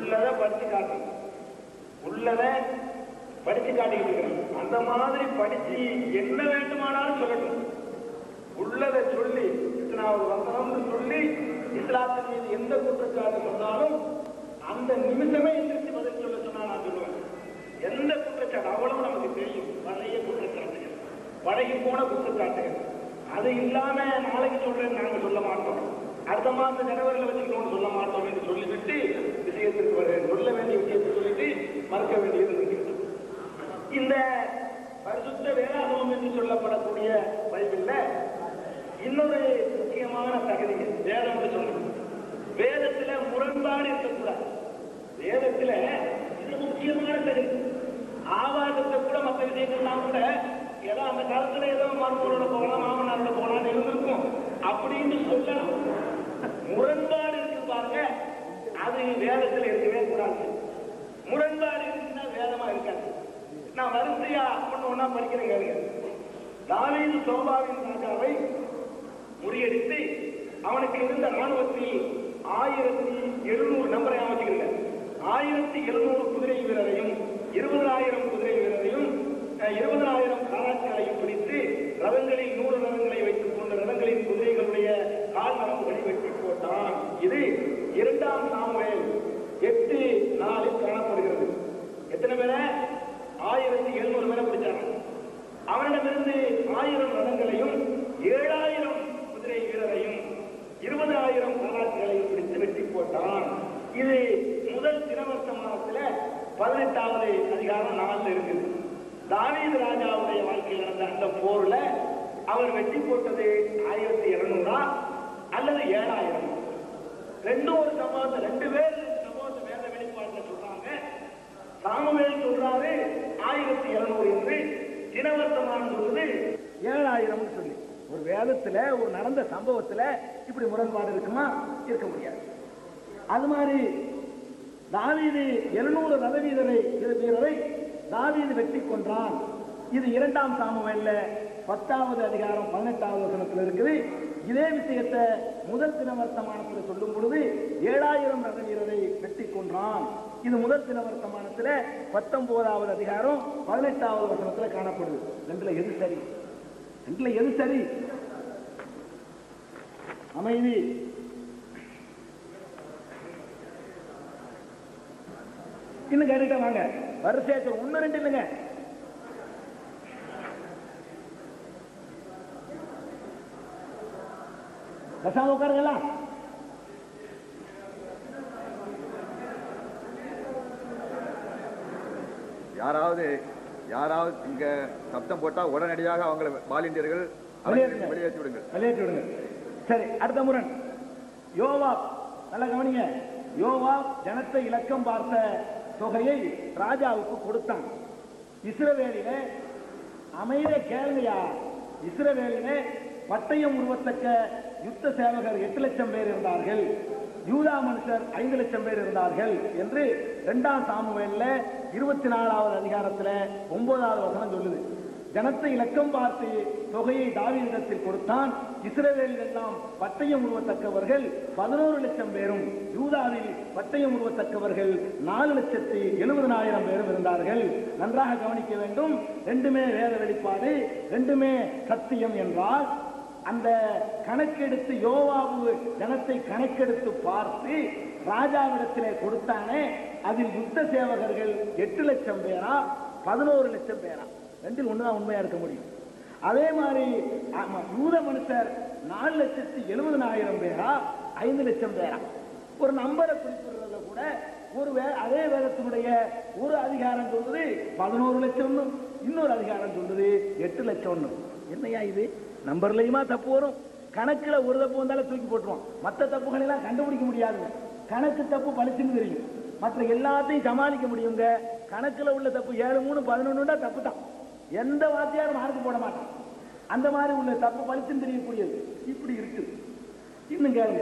உள்ளதை படிச்சு காட்டணும் உள்ளதை படிச்சு காட்டிக்கிட்டு இருக்கிறான் அந்த மாதிரி படிச்சு என்ன வேண்டுமானாலும் சொல்லட்டும் உள்ளதை சொல்லி இத்தனாவது வசனம்னு சொல்லி இஸ்லாத்தின் மீது எந்த குற்றச்சாட்டு சொன்னாலும் அந்த நிமிஷமே எந்திரிச்சு பதில் சொல்ல சொன்னா நான் சொல்லுவேன் எந்த குற்றச்சாட்டு அவ்வளவு நமக்கு தெரியும் பழைய குற்றச்சாட்டுகள் பழகி போன குற்றச்சாட்டுகள் அது இல்லாம நாளைக்கு சொல்றேன்னு நாங்க சொல்ல மாட்டோம் அடுத்த மாசம் ஜனவரியில வச்சுக்கணும்னு சொல்ல மாட்டோம் என்று சொல்லிவிட்டு விஷயத்திற்கு வருகிறேன் சொல்ல வேண்டிய விஷயத்தை சொல்லிட்டு மறுக்க வேண்டியது இருக்கிறது இந்த பரிசுத்த வேதாகமம் என்று சொல்லப்படக்கூடிய பைபிள்ல இன்னொரு முக்கியமான தகுதி வேதம் என்று சொல்லணும் வேதத்துல முரண்பாடு இருக்கக்கூடாது வேதத்துல இது முக்கியமான தகுதி ஆவாசத்தை கூட மற்ற விஷயங்கள்லாம் கூட ஏதோ அந்த காலத்துல ஏதோ மருமகளோட போகலாம் மாமனாரோட போகலாம் இருந்திருக்கும் அப்படின்னு சொல்லலாம் முரண்பாடு இருக்கு பாருங்க அது வேதத்துல இருக்கவே கூடாது முரண்பாடு இருக்குன்னா வேதமா இருக்காது நான் வரிசையா ஒண்ணு ஒண்ணா படிக்கிறேன் கேளுங்க தாவீது சோபாவின் ராஜாவை முறியடித்து அவனுக்கு இருந்த ராணுவத்தில் ஆயிரத்தி எழுநூறு நம்பரை அமைச்சுக்கிறீங்க ஆயிரத்தி எழுநூறு குதிரை வீரரையும் இருபதாயிரம் குதிரை வீரரையும் அஹ், இருபதாயிரம் காலாட்களையும் பிடித்து ரதங்களில் நூறு ரதங்களை வைத்துக் கொண்டு ரதங்களின் குதிரைகளுடைய கால் நரம்புகளை வெட்டி போட்டான் இது இரண்டாம் சாமுவேல் எட்டு நாளில் காணப்படுகிறது எத்தனை பேரை ஆயிரத்தி எழுநூறு பேரை பிடிச்சாங்க அவனிடமிருந்து ஆயிரம் ரதங்களையும் ஏழாயிரம் குதிரை வீரரையும் இருபதாயிரம் காலாட்களையும் பிடித்து வெட்டி போட்டான் இது முதல் தினவர்த்தமானத்துல பதினெட்டாவது அதிகாரம் நாலுல இருக்குது தாவீது ராஜாவுடைய வாழ்க்கையில் நடந்த அந்த போர்ல அவர் வெட்டி போட்டது ஆயிரத்தி இருநூறா அல்லது ஏழாயிரம் ரெண்டும் ஒரு சம்பவத்தை ரெண்டு பேர் ரெண்டு சம்பவத்தை வேத வெளிப்பாட்டுல சொல்றாங்க சாமுவேல் சொல்றாரு ஆயிரத்தி இருநூறு என்று தினவர்த்தமானம் சொல்றது ஏழாயிரம் சொல்லி ஒரு வேதத்துல ஒரு நடந்த சம்பவத்துல இப்படி முரண்பாடு இருக்குமா இருக்க முடியாது அது மாதிரி தாவீது எழுநூறு ரத வீரரை வீரரை தாவீது வெட்டி கொன்றான் இது இரண்டாம் சாமுவேல்ல பத்தாவது அதிகாரம் பதினெட்டாவது வசனத்தில் இருக்குது இதே விஷயத்தை முதல் தினவர்த்தமானத்தில் சொல்லும் பொழுது ஏழாயிரம் ரத வீரரை வெட்டி கொன்றான் இது முதல் தினவர்த்தமானத்தில் பத்தொன்பதாவது அதிகாரம் பதினெட்டாவது வசனத்தில் காணப்படுது ரெண்டுல எது சரி ரெண்டுல எது சரி அமைதி இன்னும் கேட்டுட்டே வாங்க வரிசையா சொல்ல ஒண்ணு ரெண்டு இல்லைங்க பசாம உட்காருங்களா யாராவது யாராவது இங்க சப்தம் போட்டா உடனடியாக அவங்களை வாலண்டியர்கள் வெளியேற்றுங்க. வெளியேற்றி விடுங்கள் வெளியேற்றி விடுங்க சரி அடுத்த முரண் யோவா நல்லா கவனிங்க யோவா ஜனத்தை இலக்கம் பார்த்த தொகையை ராஜாவுக்கு கொடுத்தான் இஸ்ரவேலிலே அமைதியை கேளுங்கயா இஸ்ரவேலிலே பட்டயம் உருவத்தக்க யுத்த சேவகர் எட்டு லட்சம் பேர் இருந்தார்கள் யூதா மனுஷர் ஐந்து லட்சம் பேர் இருந்தார்கள் என்று இரண்டாம் சாமுவேல்ல இருபத்தி நாலாவது அதிகாரத்துல ஒன்பதாவது வசனம் சொல்லுது ஜனத்தை இலக்கம் பார்த்து தொகையை தாவீதிடத்தில் கொடுத்தான் இஸ்ரவேலில் எல்லாம் பட்டயம் உருவத்தக்கவர்கள் பதினோரு லட்சம் பேரும் யூதாவில் பட்டயம் உருவத்தக்கவர்கள் நாலு லட்சத்தி எழுபதனாயிரம் பேரும் இருந்தார்கள் நன்றாக கவனிக்க வேண்டும் ரெண்டுமே வேத வெளிப்பாடு ரெண்டுமே சத்தியம் என்றால் அந்த கணக்கெடுத்து யோவாவு ஜனத்தை கணக்கெடுத்து பார்த்து ராஜாவிடத்திலே கொடுத்தானே அதில் யுத்த சேவகர்கள் எட்டு லட்சம் பேரா பதினோரு லட்சம் பேரா ரெண்டில் ஒண்ணுதான் உண்மையா இருக்க முடியும் அதே மாதிரி ஆமா, யூத மனுஷர் நாலு லட்சத்தி எழுபதனாயிரம் பேரா ஐந்து லட்சம் பேரா ஒரு நம்பரை குறிப்பிடுறதுல கூட ஒரு வே அதே வேதத்தினுடைய ஒரு அதிகாரம் சொல்றது பதினோரு லட்சம்னு இன்னொரு அதிகாரம் சொல்றது எட்டு லட்சம்னு என்னையா இது நம்பர்லயுமா தப்பு வரும் கணக்குல ஒரு தப்பு வந்தாலும் தூக்கி போட்டுருவோம் மற்ற தப்புகளை எல்லாம் கண்டுபிடிக்க முடியாதுங்க கணக்கு தப்பு பளிச்சுன்னு தெரியும் மற்ற எல்லாத்தையும் சமாளிக்க முடியுங்க கணக்குல உள்ள தப்பு ஏழு மூணு பதினொன்னுடா தப்பு தான் எந்த வாத்தியாரும் மார்க் போட மாட்டான் அந்த மாதிரி உள்ள தப்பு பளிச்சுன்னு தெரியக்கூடியது இப்படி இருக்கு இன்னும் கேளுங்க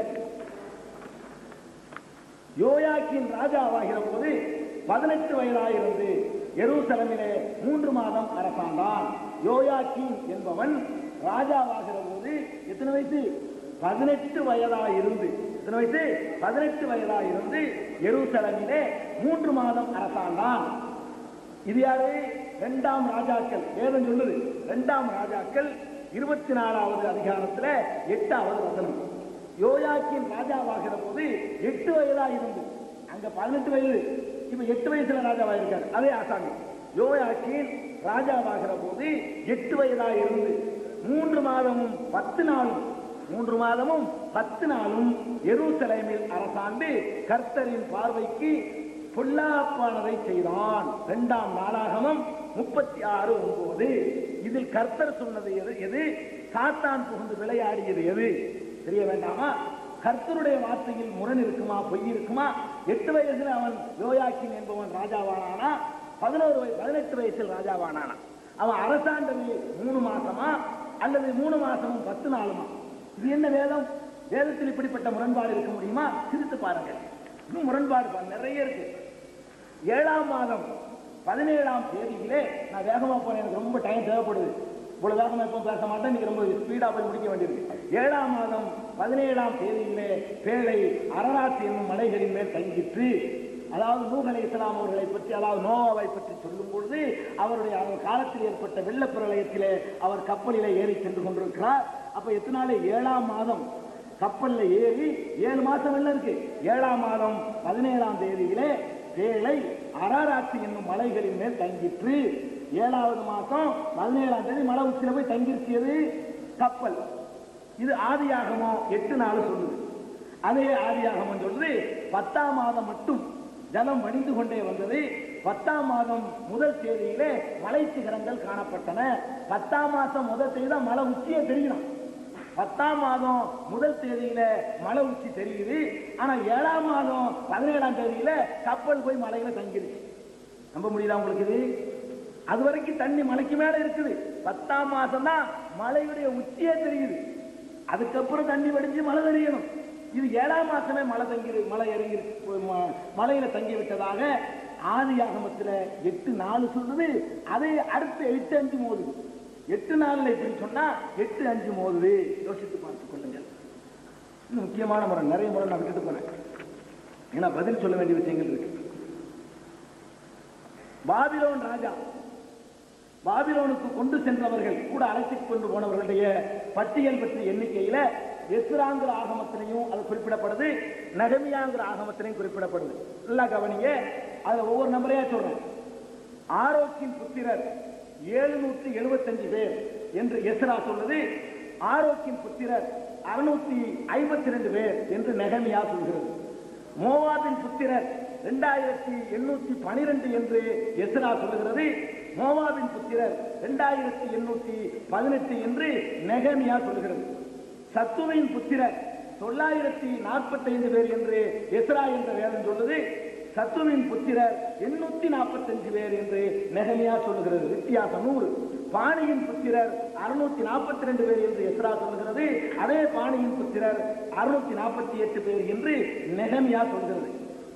யோயாக்கின் ராஜாவாகிற போது பதினெட்டு வயதாயிருந்து எருசலமிலே மூன்று மாதம் அரசாண்டான் யோயாக்கின் என்பவன் ராஜாவாகிற போது எத்தனை வயசு பதினெட்டு வயதாயிருந்து எத்தனை வயசு பதினெட்டு வயதாயிருந்து எருசலமிலே மூன்று மாதம் அரசாண்டான் இது யாரு இரண்டாம் ராஜாக்கள் வேதம் சொல்லுது இரண்டாம் ராஜாக்கள் இருபத்தி நாலாவது அதிகாரத்துல எட்டாவது வசனம் யோயாக்கின் ராஜாவாகிற போது எட்டு வயதா இருந்து அங்க பதினெட்டு வயது இப்ப எட்டு வயசுல ராஜாவா இருக்காரு அதே ஆசாமி யோயாக்கின் ராஜாவாகிற போது எட்டு வயதா இருந்து மூன்று மாதமும் பத்து நாளும் மூன்று மாதமும் பத்து நாளும் எருசலேமில் அரசாண்டு கர்த்தரின் பார்வைக்கு பொல்லாப்பானதை செய்தான் இரண்டாம் நாளாகமம் முப்பத்தி ஆறு ஒன்பது இதில் கர்த்தர் சொன்னது எது எது சாத்தான் புகுந்து விளையாடியது எது தெரிய வேண்டாமா கர்த்தருடைய வார்த்தையில் முரண் இருக்குமா பொய் இருக்குமா எட்டு வயசுல அவன் யோயாக்கின் என்பவன் ராஜாவானானா பதினோரு வயசு பதினெட்டு வயசில் ராஜாவானானா அவன் அரசாண்டது மூணு மாசமா அல்லது மூணு மாசமும் பத்து நாளுமா இது என்ன வேதம் வேதத்தில் இப்படிப்பட்ட முரண்பாடு இருக்க முடியுமா சிரித்து பாருங்க இன்னும் முரண்பாடு பா- நிறைய இருக்கு ஏழாம் மாதம் பதினேழாம் தேதியிலே நான் வேகமா போனேன் எனக்கு ரொம்ப டைம் தேவைப்படுது இவ்வளவு வேகமா எப்போ பேச மாட்டேன் இன்னைக்கு ரொம்ப ஸ்பீடா போய் முடிக்க வேண்டியிருக்கு ஏழாம் மாதம் பதினேழாம் தேதியிலே பேழை அரராசி என்னும் மலைகளின் மேல் தங்கிற்று அதாவது நூகலை இஸ்லாம் அவர்களை பற்றி அதாவது நோவாவை பற்றி சொல்லும் பொழுது அவருடைய அவர் காலத்தில் ஏற்பட்ட வெள்ளப் பிரளயத்திலே அவர் கப்பலிலே ஏறி சென்று கொண்டிருக்கிறார் அப்ப எத்தனாலே ஏழாம் மாதம் கப்பல்ல ஏறி ஏழு மாசம் வெள்ளம் இருக்கு ஏழாம் மாதம் பதினேழாம் தேதியிலே வேலை அராராட்சி என்னும் மலைகளின் மேல் தங்கிற்று ஏழாவது மாசம் பதினேழாம் தேதி மலை உச்சியில போய் தங்கிருச்சியது கப்பல் இது ஆதியாகமோ எட்டு நாள் சொல்லுது அதே ஆதியாகமம் சொல்லுது பத்தாம் மாதம் மட்டும் ஜலம் வடிந்து கொண்டே வந்தது பத்தாம் மாதம் முதல் தேதியிலே மலை சிகரங்கள் காணப்பட்டன பத்தாம் மாசம் முதல் தேதி தான் மலை உச்சியே தெரியணும் பத்தாம் மாதம் முதல் தேதியில மலை உச்சி தெரியுது ஆனா ஏழாம் மாதம் பதினேழாம் தேதியில கப்பல் போய் மலையில தங்கிருச்சு நம்ப முடியுதா உங்களுக்கு இது அது வரைக்கும் தண்ணி மலைக்கு மேல இருக்குது பத்தாம் மாசம் தான் மலையுடைய உச்சியே தெரியுது அதுக்கப்புறம் தண்ணி வடிஞ்சு மழை தெரியணும் இது ஏழாம் மாசமே மழை தங்கி மழை இறங்கி ம- மலையில தங்கி விட்டதாக ஆதி ஆகமத்துல எட்டு நாலு சொல்லுது அதை அடுத்து எட்டு அஞ்சு மோதுது எட்டு நாள்ல இப்படி சொன்னா எட்டு அஞ்சு மோதுது யோசித்து பார்த்துக் கொள்ளுங்கள் இன்னும் முக்கியமான முறை நிறைய முறை நான் விட்டுட்டு போனேன் ஏன்னா பதில் சொல்ல வேண்டிய விஷயங்கள் இருக்கு பாபிலோன் ராஜா பாபிலோனுக்கு கொண்டு சென்றவர்கள் கூட அழைத்துக் கொண்டு போனவர்களுடைய பட்டியல் பற்றிய எண்ணிக்கையில எஸ்ராங்கிற ஆகமத்திலையும் அது குறிப்பிடப்படுது நகமியாங்கிற ஆகமத்திலையும் குறிப்பிடப்படுது நல்லா கவனிங்க அதுல ஒவ்வொரு நம்பரையா சொல்றேன் ஆரோக்கியின் புத்திரர் எழுநூற்றி எழுபத்தஞ்சு பேர் என்று எஸ்ரா சொல்லுது ஆரோக்கியின் புத்திரர் அறுநூத்தி ஐம்பத்தி ரெண்டு பேர் என்று நெகமியா சொல்கிறது மோவாபின் புத்திரர் இரண்டாயிரத்தி எண்ணூத்தி பனிரெண்டு என்று எஸ்ரா சொல்லுகிறது மோவாபின் புத்திரர் இரண்டாயிரத்தி எண்ணூத்தி பதினெட்டு என்று நெகமியா சொல்லுகிறது சத்துவின் புத்திரர் தொள்ளாயிரத்தி நாற்பத்தைந்து பேர் என்று எஸ்ரா என்ற வேதம் சொல்லுது சத்துவின் புத்திரர் எண்ணூத்தி நாற்பத்தஞ்சு பேர் என்று நெகமியா சொல்லுகிறது வித்தியாசம் நூறு பாணியின் புத்திரர் அறுநூத்தி நாற்பத்தி ரெண்டு பேர் என்று எஸ்ரா சொல்லுகிறது அதே பாணியின் புத்திரர் அறுநூத்தி நாற்பத்தி எட்டு பேர் என்று நெகமியா சொல்கிறது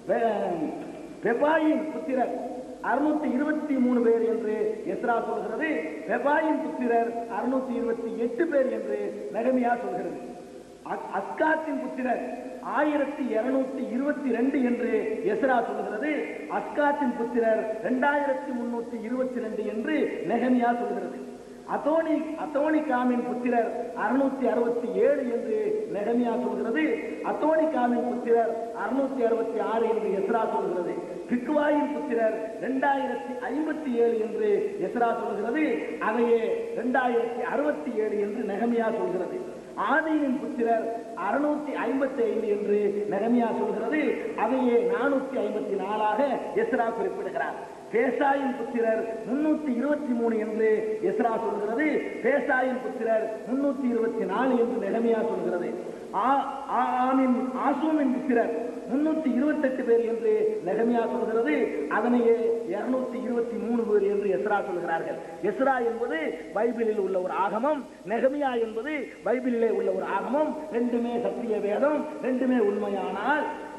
பெ- பெபாயின் புத்திரர் அறுநூத்தி இருபத்தி மூணு பேர் என்று எஸ்ரா சொல்கிறது பெபாயின் புத்திரர் அறுநூத்தி இருபத்தி எட்டு பேர் என்று நெகமியா சொல்கிறது அஸ்- அஸ்காத்தின் புத்திரர் ஆயிரத்தி இருநூத்தி இருபத்தி ரெண்டு என்று எஸ்ரா சொல்கிறது அஸ்காத்தின் புத்திரர் இரண்டாயிரத்தி முன்னூத்தி இருபத்தி ரெண்டு என்று நெகமியா சொல்கிறது அதோனி அத்தோனிகாமின் புத்திரர் அறுநூத்தி அறுபத்தி ஏழு என்று நெகமியா சொல்கிறது அத்தோனிகாமின் புத்திரர் அறுநூத்தி அறுபத்தி ஆறு என்று எஸ்ரா சொல்கிறது பிக்குவாயின் புத்திரர் இரண்டாயிரத்தி ஐம்பத்தி ஏழு என்று எஸ்ரா சொல்கிறது அதையே இரண்டாயிரத்தி அறுபத்தி ஏழு என்று நெகமியா சொல்கிறது ஆதியின் புத்திரர் அறுநூத்தி ஐம்பத்தி ஐந்து என்று நெகமியா சொல்கிறது அதையே நானூத்தி ஐம்பத்தி நாலாக எஸ்ரா குறிப்பிடுகிறார் பேசாயின் புத்திரர் முன்னூத்தி இருபத்தி மூணு என்று எஸ்ரா சொல்கிறது பேசாயின் புத்திரர் முன்னூத்தி இருபத்தி நாலு என்று நெகமியா சொல்கிறது ஆ- ஆ- ஆமின் ஆசூமின் புத்திரர் முன்னூத்தி இருபத்தெட்டு பேர் என்று நெகமியா சொல்கிறது அதனையே இருநூத்தி இருபத்தி மூணு பேர் என்று எஸ்ரா சொல்கிறார்கள் எஸ்ரா என்பது பைபிளில் உள்ள ஒரு ஆகமம் நெகமியா என்பது பைபிளிலே உள்ள ஒரு ஆகமம் ரெண்டுமே சத்திய வேதம் ரெண்டுமே உண்மையானால்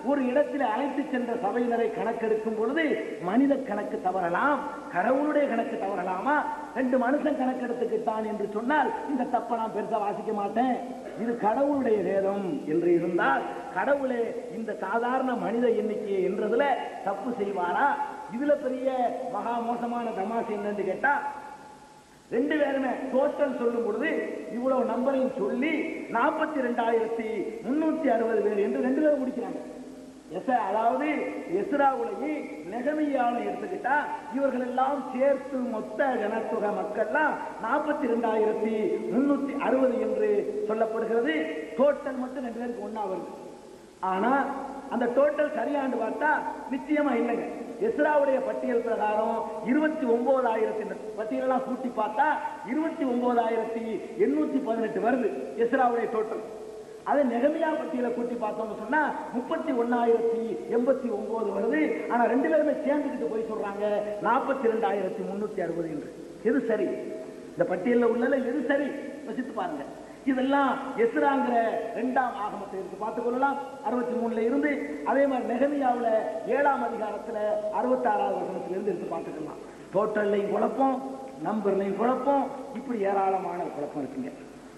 ஒரு இடத்தில் அழைத்து சென்ற சபையினரை கணக்கெடுக்கும் பொழுது மனித கணக்கு தவறலாம் கடவுளுடைய கணக்கு தவறலாமா ரெண்டு மனுஷன் கணக்கெடுத்துக்கிட்டான் என்று சொன்னால் இந்த தப்பை நான் பெருசா வாசிக்க மாட்டேன் இது கடவுளுடைய வேதம் என்று இருந்தால் கடவுளே இந்த சாதாரண மனித எண்ணிக்கையை என்றதுல தப்பு செய்வாரா இதுல பெரிய மகா மோசமான தமாசு என்னன்னு கேட்டா ரெண்டு பேருமே டோட்டல் சொல்லும் பொழுது இவ்வளவு நம்பரையும் சொல்லி நாற்பத்தி ரெண்டாயிரத்தி முன்னூத்தி அறுபது பேர் என்று ரெண்டு பேரும் முடிக்கிறாங்க எஸ் அதாவது எஸ்ராவுலையும் நெகமியாவும் எடுத்துக்கிட்டா இவர்கள் எல்லாம் சேர்த்து மொத்த ஜனத்தொகை மக்கள்லாம் நாற்பத்தி ரெண்டாயிரத்தி முன்னூத்தி அறுபது என்று சொல்லப்படுகிறது டோட்டல் மட்டும் ரெண்டு பேருக்கு ஒண்ணா வருது ஆனா அந்த டோட்டல் சரியாண்டு பார்த்தா நிச்சயமா இல்லைங்க எஸ்ராவுடைய பட்டியல் பிரகாரம் இருபத்தி ஒன்பதாயிரத்தி பட்டியலெல்லாம் கூட்டி பார்த்தா இருபத்தி ஒன்பதாயிரத்தி எண்ணூத்தி பதினெட்டு வருது எஸ்ராவுடைய டோட்டல் அதை நெகமியா பட்டியலை கூட்டி பார்த்தோம்னு சொன்னா முப்பத்தி ஒன்னாயிரத்தி எண்பத்தி ஒன்பது வருது ஆனா ரெண்டு பேருமே சேர்ந்துக்கிட்டு போய் சொல்றாங்க நாற்பத்தி ரெண்டாயிரத்தி முன்னூத்தி அறுபது என்று எது சரி இந்த பட்டியலில் உள்ளல எது சரி யோசித்து பாருங்க இதெல்லாம் எஸ்ராங்கிற இரண்டாம் ஆகமத்தை எடுத்து பார்த்துக் கொள்ளலாம் அறுபத்தி மூணுல இருந்து அதே மாதிரி நெகமியாவுல ஏழாம் அதிகாரத்துல அறுபத்தாறாவது வசனத்துல இருந்து எடுத்து பார்த்துக்கலாம் டோட்டல்லையும் குழப்பம் நம்பர்லையும் குழப்பம் இப்படி ஏராளமான குழப்பம் இருக்குங்க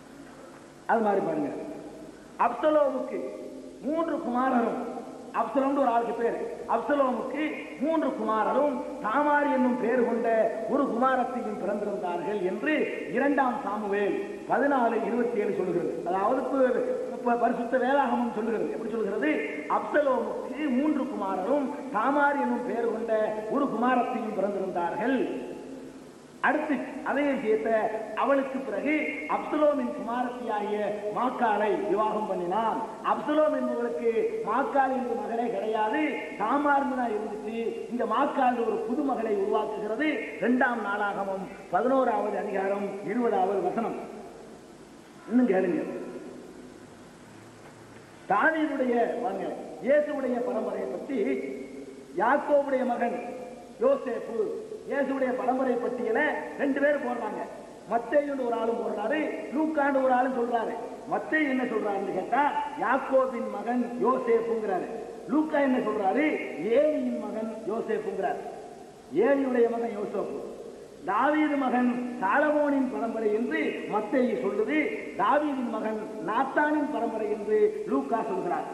அது மாதிரி பாருங்க அப்சலோமுக்கு மூன்று குமாரரும் அப்சலோம்னு ஒரு ஆளுக்கு பேர் அப்சலோமுக்கு மூன்று குமாரரும் தாமார் என்னும் பேர் கொண்ட ஒரு குமாரத்தையும் பிறந்திருந்தார்கள் என்று இரண்டாம் சாமுவேல் பதினாலு இருபத்தி ஏழு சொல்லுகிறது அதாவது பு- ப- பரிசுத்த வேதாகமம் சொல்லுகிறது எப்படி சொல்லுகிறது அப்சலோமுக்கு மூன்று குமாரரும் தாமார் என்னும் பேர் கொண்ட ஒரு குமாரத்தையும் பிறந்திருந்தார்கள் அடுத்து அதே விஷயத்தை அவளுக்கு பிறகு அப்சலோமின் குமாரத்தியாகிய மாக்காளை விவாகம் பண்ணினான் அப்சலோம் என்பவளுக்கு மாக்காள் என்ற மகளே கிடையாது தாமார்னு தான் இருந்துச்சு இந்த மாக்காள் ஒரு புது மகளை உருவாக்குகிறது இரண்டாம் நாளாகமும் பதினோராவது அதிகாரம் இருபதாவது வசனம் இன்னும் கேளுங்க தாவீதுடைய வாங்க இயேசுடைய பரம்பரையை பற்றி யாக்கோவுடைய மகன் யோசேப்பு இயேசுடைய பரம்பரை பட்டியல ரெண்டு பேர் போடுறாங்க மத்தேயுன்னு ஒரு ஆளும் போடுறாரு லூக்காண்டு ஒரு ஆளும் சொல்றாரு மத்தேயு என்ன சொல்றாருன்னு கேட்டா யாக்கோபின் மகன் யோசேப்புங்கிறாரு லூக்கா என்ன சொல்றாரு ஏலியின் மகன் யோசேப்புங்கிறார் ஏலியுடைய மகன் யோசேப்பு தாவீது மகன் சாலமோனின் பரம்பரை என்று மத்தேயு சொல்லுது தாவீதின் மகன் நாத்தானின் பரம்பரை என்று லூக்கா சொல்கிறார்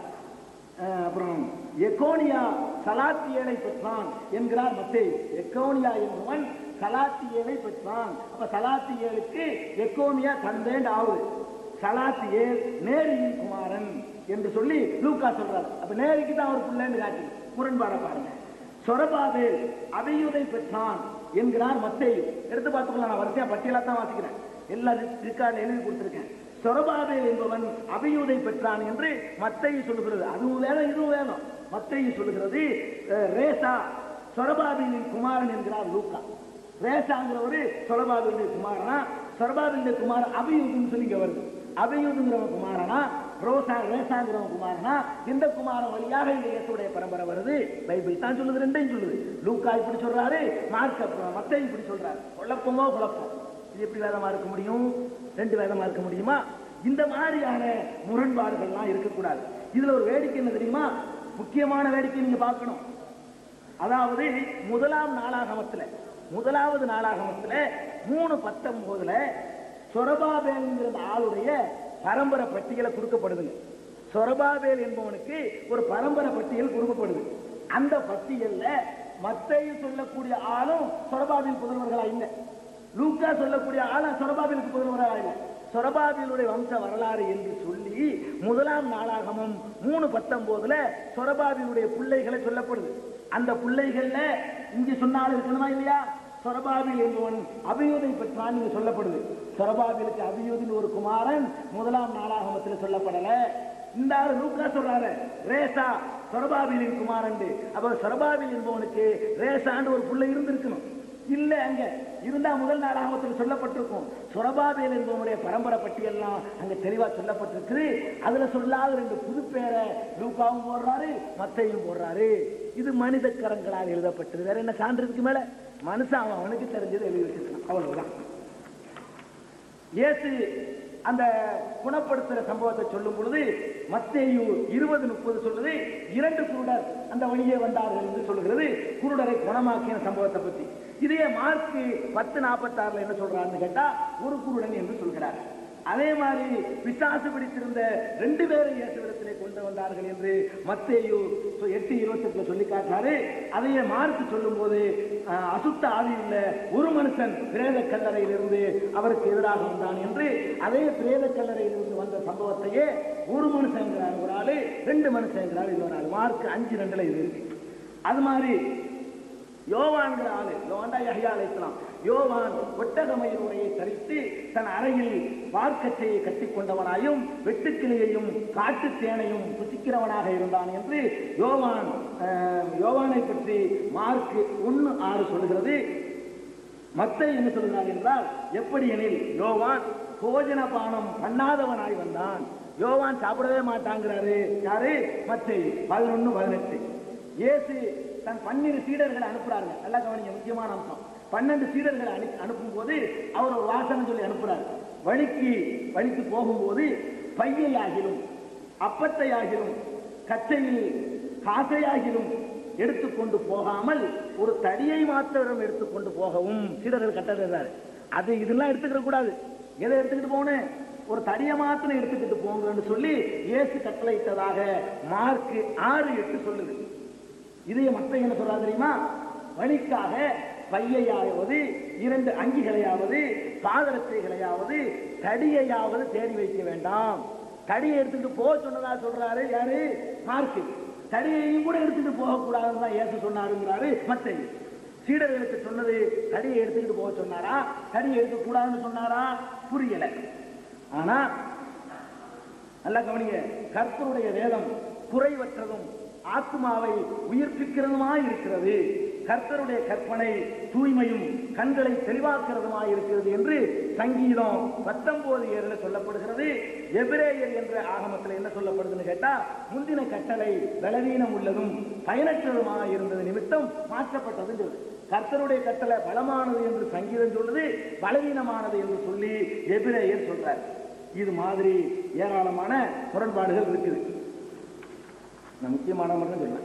அஹ் அப்புறம் எக்கோனியா சலாத்தியலை பெற்றான் என்கிறார் மத்தேயு எக்கோனியா என்பவன் சலாத்தியலை பெற்றான் அப்ப சலாத்தியலுக்கு எக்கோனியா தந்தேண்ட் ஆகுது சலாத்தியேல் நேரியின் குமாரன் என்று சொல்லி லூக்கா சொல்றார் அப்ப நேரிக்கு தான் ஒரு பிள்ளைன்னு காட்டி முரண்பாட பாருங்க சொரபாபேல் அபியுதை பெற்றான் என்கிறார் மத்தேயு எடுத்து பார்த்துக்கலாம் நான் வரிசையா பட்டியலா தான் வாசிக்கிறேன் எல்லா ரிக்கார்டில் எழுதி கொடுத்திருக்கேன் சொரபாபேல் என்பவன் அபியூதை பெற்றான் என்று மத்தேயு சொல்லுகிறது அதுவும் வேணும் இதுவும் வேணும் மத்தேயு சொல்லுகிறது அஹ், ரேசா சொரபாபிலின் குமாரன் என்கிறார் லூக்கா ரேசாங்கிறவரு சொரபாபிலின் குமாரனா சொரபாபிலின் குமாரன் அபியூதுன்னு சொல்லி இங்க வருது அபியூதுங்கிறவன் குமாரனா ரோசா ரேசாங்கிறவன் குமாரனா இந்த குமாரன் வழியாக இந்த இயேசுடைய பரம்பரை வருது பைபிள் தான் சொல்லுது ரெண்டையும் சொல்லுது லூக்கா இப்படி சொல்றாரு மார்க் அப்புறம் மத்தேயு இப்படி சொல்றாரு குழப்பமோ குழப்பம் இது எப்படி வேதமா இருக்க முடியும் ரெண்டு வேதமா இருக்க முடியுமா இந்த மாதிரியான முரண்பாடுகள்லாம் இருக்கக்கூடாது இதுல ஒரு வேடிக்கை என்ன தெரியுமா முக்கியமான வேடிக்கை நீங்க பார்க்கணும் அதாவது முதலாம் நாளாகமத்துல முதலாவது நாளாகமத்துல மூணு பத்தொன்பதுல சொரபாபேல்ங்கிற அந்த ஆளுடைய பரம்பரை பட்டியலை கொடுக்கப்படுதுங்க சொரபாபேல் என்பவனுக்கு ஒரு பரம்பரை பட்டியல் கொடுக்கப்படுது அந்த பட்டியல்ல மத்தையும் சொல்லக்கூடிய ஆளும் சொரபாபில் புதல்வர்களா இல்லை லூக்கா சொல்லக்கூடிய ஆளும் சொரபாபிலுக்கு புதல்வர்களா இல்லை சொரபாபிலுடைய வம்ச வரலாறு என்று சொல்லி முதலாம் நாளாகமும் மூணு பத்தொன்பதுல சொரபாபிலுடைய பிள்ளைகளை சொல்லப்படுது அந்த பிள்ளைகள்ல இங்க சொன்னாலும் இருக்கணுமா இல்லையா சொரபாபில் என்பவன் அபியூதை பெற்றான் இங்க சொல்லப்படுது சொரபாபிலுக்கு அபியூதின் ஒரு குமாரன் முதலாம் நாளாகமத்தில் சொல்லப்படல இந்த ஆளு லூக்கா சொல்றாரு ரேசா சொரபாபிலின் குமாரன் அப்ப சொரபாபில் என்பவனுக்கு ரேசான்னு ஒரு புள்ள இருந்திருக்கணும் இல்ல அங்க இருந்தா முதல் நாளாகமத்தில் சொல்லப்பட்டிருக்கும் சொரபாபேல் என்பவனுடைய பரம்பரை பட்டியெல்லாம் அங்க தெளிவா சொல்லப்பட்டிருக்கு அதுல சொல்லாத ரெண்டு புது பேரை லூக்காவும் போடுறாரு மத்தையும் போடுறாரு இது மனித கரங்களால் எழுதப்பட்டது வேற என்ன சான்று இருக்கு மேல மனுஷன் அவன் அவனுக்கு தெரிஞ்சது எழுதி வச்சிருக்கான் அவ்வளவுதான் இயேசு அந்த குணப்படுத்துற சம்பவத்தை சொல்லும் பொழுது மத்தேயு இருபது முப்பது சொல்லுது இரண்டு குருடர் அந்த வழியே வந்தார்கள் என்று சொல்லுகிறது குருடரை குணமாக்கின சம்பவத்தை பத்தி இதே மார்க் பத்து நாற்பத்தாறுல என்ன சொல்றாருன்னு கேட்டா ஒரு குருடன் என்று சொல்கிறார் அதே மாதிரி பிசாசு பிடித்திருந்த ரெண்டு பேரை இயேசுவிடத்திலே கொண்டு வந்தார்கள் என்று மத்தேயு எட்டு இருபத்தெட்டுல சொல்லி காட்டினாரு அதையே மார்க் சொல்லும் போது அசுத்த ஆவியுள்ள ஒரு மனுஷன் பிரேத கல்லறையிலிருந்து அவருக்கு எதிராக வந்தான் என்று அதே பிரேத கல்லறையிலிருந்து வந்த சம்பவத்தையே ஒரு மனுஷங்கிறார் ஒரு ஆளு ரெண்டு மனுஷங்கிறார் இது ஒரு ஆளு மார்க் அஞ்சு ரெண்டுல இது இருக்கு அது மாதிரி யோவான்கிற ஆளு யோவான்டா யஹ்யா அலைஹிஸ்ஸலாம் யோவான் ஒட்டகமயிர் உரையை தரித்து தன் அறையில் வார்க்கச்சையை கட்டிக் கொண்டவனாயும் வெட்டுக்கிளியையும் காட்டுத் தேனையும் புசிக்கிறவனாக இருந்தான் என்று யோவான் அஹ், யோவானை பற்றி மார்க் ஒன்னு ஆறு சொல்லுகிறது மத்தை என்ன சொல்கிறார் என்றால் எப்படி எனில் யோவான் போஜன பானம் பண்ணாதவனாய் வந்தான் யோவான் சாப்பிடவே மாட்டாங்கிறாரு யாரு மத்தை பதினொன்னு பதினெட்டு இயேசு தன் பன்னிரு சீடர்களை அனுப்புறாருங்க நல்லா கவனிங்க முக்கியமான அம்சம் பன்னெண்டு சீடர்களை அனு அனுப்பும் போது அவர் ஒரு வாசனம் சொல்லி அனுப்புறாரு வழிக்கு வழிக்கு போகும்போது பையை ஆகிலும் அப்பத்தை ஆகிலும் கச்சையில் காசையாகிலும் எடுத்துக்கொண்டு போகாமல் ஒரு தடியை மாத்திரம் எடுத்துக்கொண்டு போகவும் சீடர்கள் கட்டளைறாரு அது இதெல்லாம் எடுத்துக்கிற கூடாது எதை எடுத்துக்கிட்டு போகணும் ஒரு தடியை மாத்திரம் எடுத்துக்கிட்டு போங்கன்னு சொல்லி இயேசு கட்டளையிட்டதாக மார்க் ஆறு எட்டு சொல்லுது இதைய மத்த என்ன சொல்றா தெரியுமா வழிக்காக பையையாவது இரண்டு அங்கிகளையாவது பாதரட்சைகளையாவது தடியையாவது தேடி வைக்க வேண்டாம் தடியை எடுத்துட்டு போக சொன்னதா சொல்றாரு யாரு மார்க்கு தடியையும் கூட எடுத்துட்டு போக கூடாதுன்னு தான் இயேசு சொன்னாருங்கிறாரு மத்த சீடர்களுக்கு சொன்னது தடியை எடுத்துக்கிட்டு போக சொன்னாரா தடியை எடுக்க கூடாதுன்னு சொன்னாரா புரியல ஆனா நல்லா கவனிங்க கர்த்தருடைய வேதம் குறைவற்றதும் ஆத்மாவை உயிர்ப்பிக்கிறதுமாய் இருக்கிறது கர்த்தருடைய கற்பனை தூய்மையும் கண்களை தெளிவாக்கிறதுமாய் இருக்கிறது என்று சங்கீதம் பத்தொன்பது ஏழுல சொல்லப்படுகிறது எபிரேயர் என்ற ஆகமத்தில் என்ன சொல்லப்படுதுன்னு கேட்டா முந்தின கட்டளை பலவீனம் உள்ளதும் பயனற்றதுமாய் இருந்தது நிமித்தம் மாற்றப்பட்டதுன்னு சொல்லுது கர்த்தருடைய கட்டளை பலமானது என்று சங்கீதம் சொல்லுது பலவீனமானது என்று சொல்லி எபிரேயர் சொல்றார் இது மாதிரி ஏராளமான முரண்பாடுகள் இருக்குது நான் முக்கியமான மட்டும் சொன்னேன்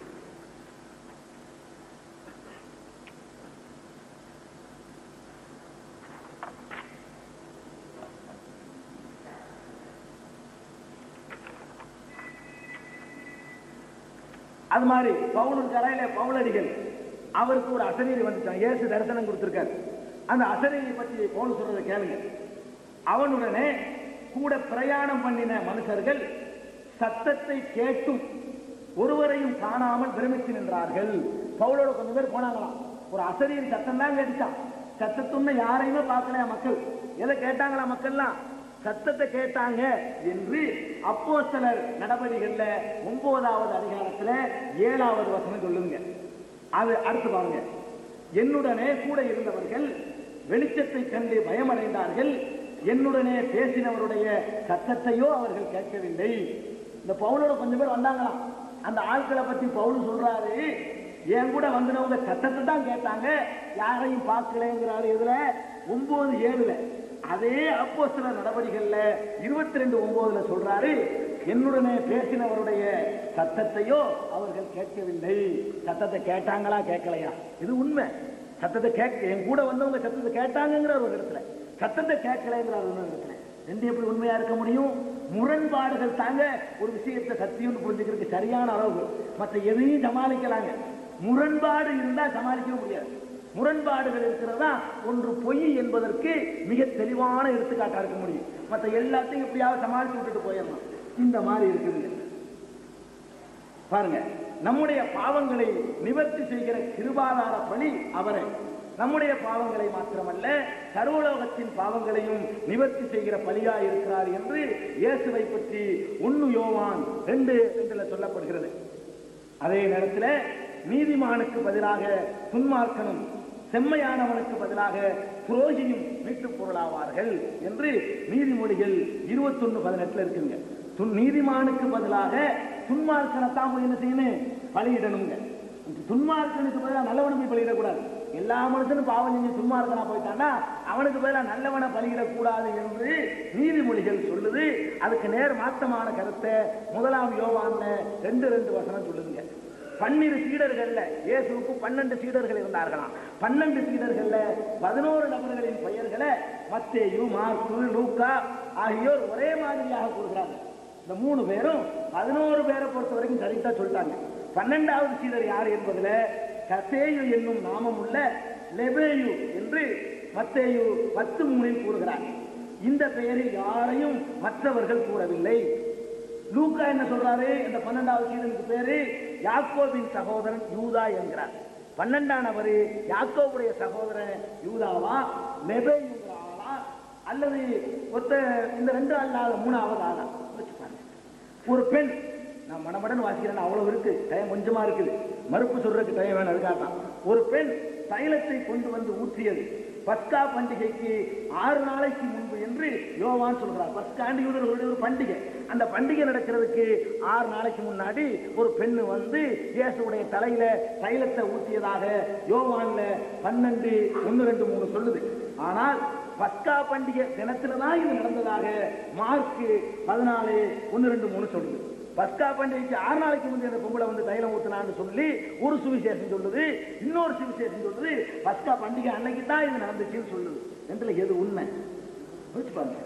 அது மாதிரி பவுலன் கரையில பவுலடிகள் அவருக்கு ஒரு அசரீரி வந்துட்டான் இயேசு தரிசனம் கொடுத்திருக்காரு அந்த அசரீரி பற்றி பவுல் சொல்றதை கேளுங்க அவனுடனே கூட பிரயாணம் பண்ணின மனுஷர்கள் சத்தத்தை கேட்டும் ஒருவரையும் காணாமல் பிரமித்து நின்றார்கள் பவுலோட கொஞ்சம் பேர் போனாங்களாம் ஒரு அசரீரி சத்தம் தான் கேட்டுச்சான் சத்தத்துன்னு யாரையுமே பார்க்கலையா மக்கள் எதை கேட்டாங்களா மக்கள்லாம் சத்தத்தை கேட்டாங்க என்று அப்போஸ்தலர் நடவடிக்கைகள்ல ஒன்பதாவது அதிகாரத்துல ஏழாவது வசனம் சொல்லுங்க அது அடுத்து பாருங்க என்னுடனே கூட இருந்தவர்கள் வெளிச்சத்தை கண்டு பயமடைந்தார்கள் என்னுடனே பேசினவருடைய சத்தத்தையோ அவர்கள் கேட்கவில்லை இந்த பவுலோட கொஞ்சம் பேர் வந்தாங்களாம் அந்த ஆட்களை பத்தி பவுல் சொல்றாரு என் கூட வந்தவங்க சத்தத்தை தான் கேட்டாங்க யாரையும் பார்க்கலங்கிறாரு இதுல ஒன்பது ஏழுல அதே அப்போ சில நடவடிக்கைகள்ல இருபத்தி ரெண்டு ஒன்பதுல சொல்றாரு என்னுடனே பேசினவருடைய சத்தத்தையோ அவர்கள் கேட்கவில்லை சத்தத்தை கேட்டாங்களா கேட்கலையா இது உண்மை சத்தத்தை கேட்க என் கூட வந்தவங்க சத்தத்தை கேட்டாங்கிற ஒரு இடத்துல சத்தத்தை கேட்கலைங்கிற ஒரு இடத்துல ரெண்டு எப்படி உண்மையா இருக்க முடியும் முரண்பாடுகள் தாங்க ஒரு விஷயத்தை சத்தியம்னு புரிஞ்சுக்கிறதுக்கு சரியான அளவு மற்ற எதையும் சமாளிக்கலாங்க முரண்பாடு இருந்தா சமாளிக்க முடியாது முரண்பாடுகள் இருக்கிறதா ஒன்று பொய் என்பதற்கு மிக தெளிவான எடுத்துக்காட்டா இருக்க முடியும் மற்ற எல்லாத்தையும் எப்படியாவது சமாளிச்சு விட்டுட்டு போயிடலாம் இந்த மாதிரி இருக்குதுங்க பாருங்க நம்முடைய பாவங்களை நிவர்த்தி செய்கிற கிருபாதார பலி அவரை நம்முடைய பாவங்களை மாத்திரமல்ல சர்வலோகத்தின் பாவங்களையும் நிவர்த்தி செய்கிற பலியா இருக்கிறார் என்று இயேசுவை பற்றி ஒன்னு யோவான் ரெண்டு ரெண்டுல சொல்லப்படுகிறது அதே நேரத்தில் நீதிமானுக்கு பதிலாக துன்மார்க்கனும் செம்மையானவனுக்கு பதிலாக துரோகியும் மீட்டுப் பொருளாவார்கள் என்று நீதிமொழிகள் இருபத்தொன்னு பதினெட்டுல இருக்குங்க துன் நீதிமானுக்கு பதிலாக துன்மார்க்கனைத்தான் போய் என்ன செய்யணும் பலியிடணுங்க துன்மார்க்கனுக்கு பதிலாக நல்லவனை போய் பலியிடக்கூடாது எல்லா மனுஷனும் பாவம் செஞ்சு துன்மார்க்கனா போயிட்டான்னா அவனுக்கு பதிலாக நல்லவனை பலியிடக்கூடாது என்று நீதிமொழிகள் சொல்லுது அதுக்கு நேர் மாற்றமான கருத்தை முதலாம் யோவான்ல ரெண்டு ரெண்டு வசனம் சொல்லுதுங்க பன்னிரு சீடர்கள்ல இயேசுவுக்கு பன்னெண்டு சீடர்கள் இருந்தார்களாம் பன்னெண்டு சீடர்கள்ல பதினோரு நபர்களின் பெயர்களை மத்தேயு மார்க்கு லூக்கா ஆகியோர் ஒரே மாதிரியாக கூறுகிறார்கள் இந்த மூணு பேரும் பதினோரு பேரை பொறுத்த வரைக்கும் கரெக்டா சொல்லிட்டாங்க பன்னெண்டாவது சீடர் யார் என்பதுல கசேயு என்னும் நாமம் உள்ள லெபேயு என்று மத்தேயு பத்து மூணில் கூறுகிறார் இந்த பெயரில் யாரையும் மற்றவர்கள் கூறவில்லை லூக்கா என்ன சொல்றாரு இந்த பன்னெண்டாவது சீடனுக்கு பேரு யாக்கோபின் சகோதரன் யூதா என்கிறார் பன்னெண்டாம் நபரு யாக்கோபுடைய சகோதரன் யூதாவா லெபேயுங்கிற ஆளா அல்லது ஒத்த இந்த ரெண்டு அல்லாத மூணாவது ஆளா வச்சு பாருங்க ஒரு பெண் நான் மடமடன் வாசிக்கிறேன் அவ்வளவு இருக்கு டைம் கொஞ்சமா இருக்குது மறுப்பு சொல்றதுக்கு டைம் வேணும் அதுக்காகத்தான் ஒரு பெண் தைலத்தை கொண்டு வந்து ஊற்றியது பஸ்கா பண்டிகைக்கு ஆறு நாளைக்கு முன்பு என்று யோவான் சொல்கிறார் பஸ்காண்டு யூதர்களுடைய ஒரு பண்டிகை அந்த பண்டிகை நடக்கிறதுக்கு ஆறு நாளைக்கு முன்னாடி ஒரு பெண்ணு வந்து இயேசுடைய தலையில தைலத்தை ஊற்றியதாக யோவான்ல பன்னெண்டு ஒன்னு ரெண்டு மூணு சொல்லுது ஆனால் பஸ்கா பண்டிகை தினத்துல தான் இது நடந்ததாக மார்க்கு பதினாலு ஒன்னு ரெண்டு மூணு சொல்லுது பஸ்கா பண்டிகைக்கு ஆறு நாளைக்கு முந்தைய அந்த பொம்பளை வந்து தைலம் ஊத்தினான்னு சொல்லி ஒரு சுவிசேஷம் சொல்லுது இன்னொரு சுவிசேஷம் சொல்லுது பஸ்கா பண்டிகை அன்னைக்கு தான் இது நடந்துச்சுன்னு சொல்லுது ரெண்டுல எது உண்மை யோசிச்சு பாருங்க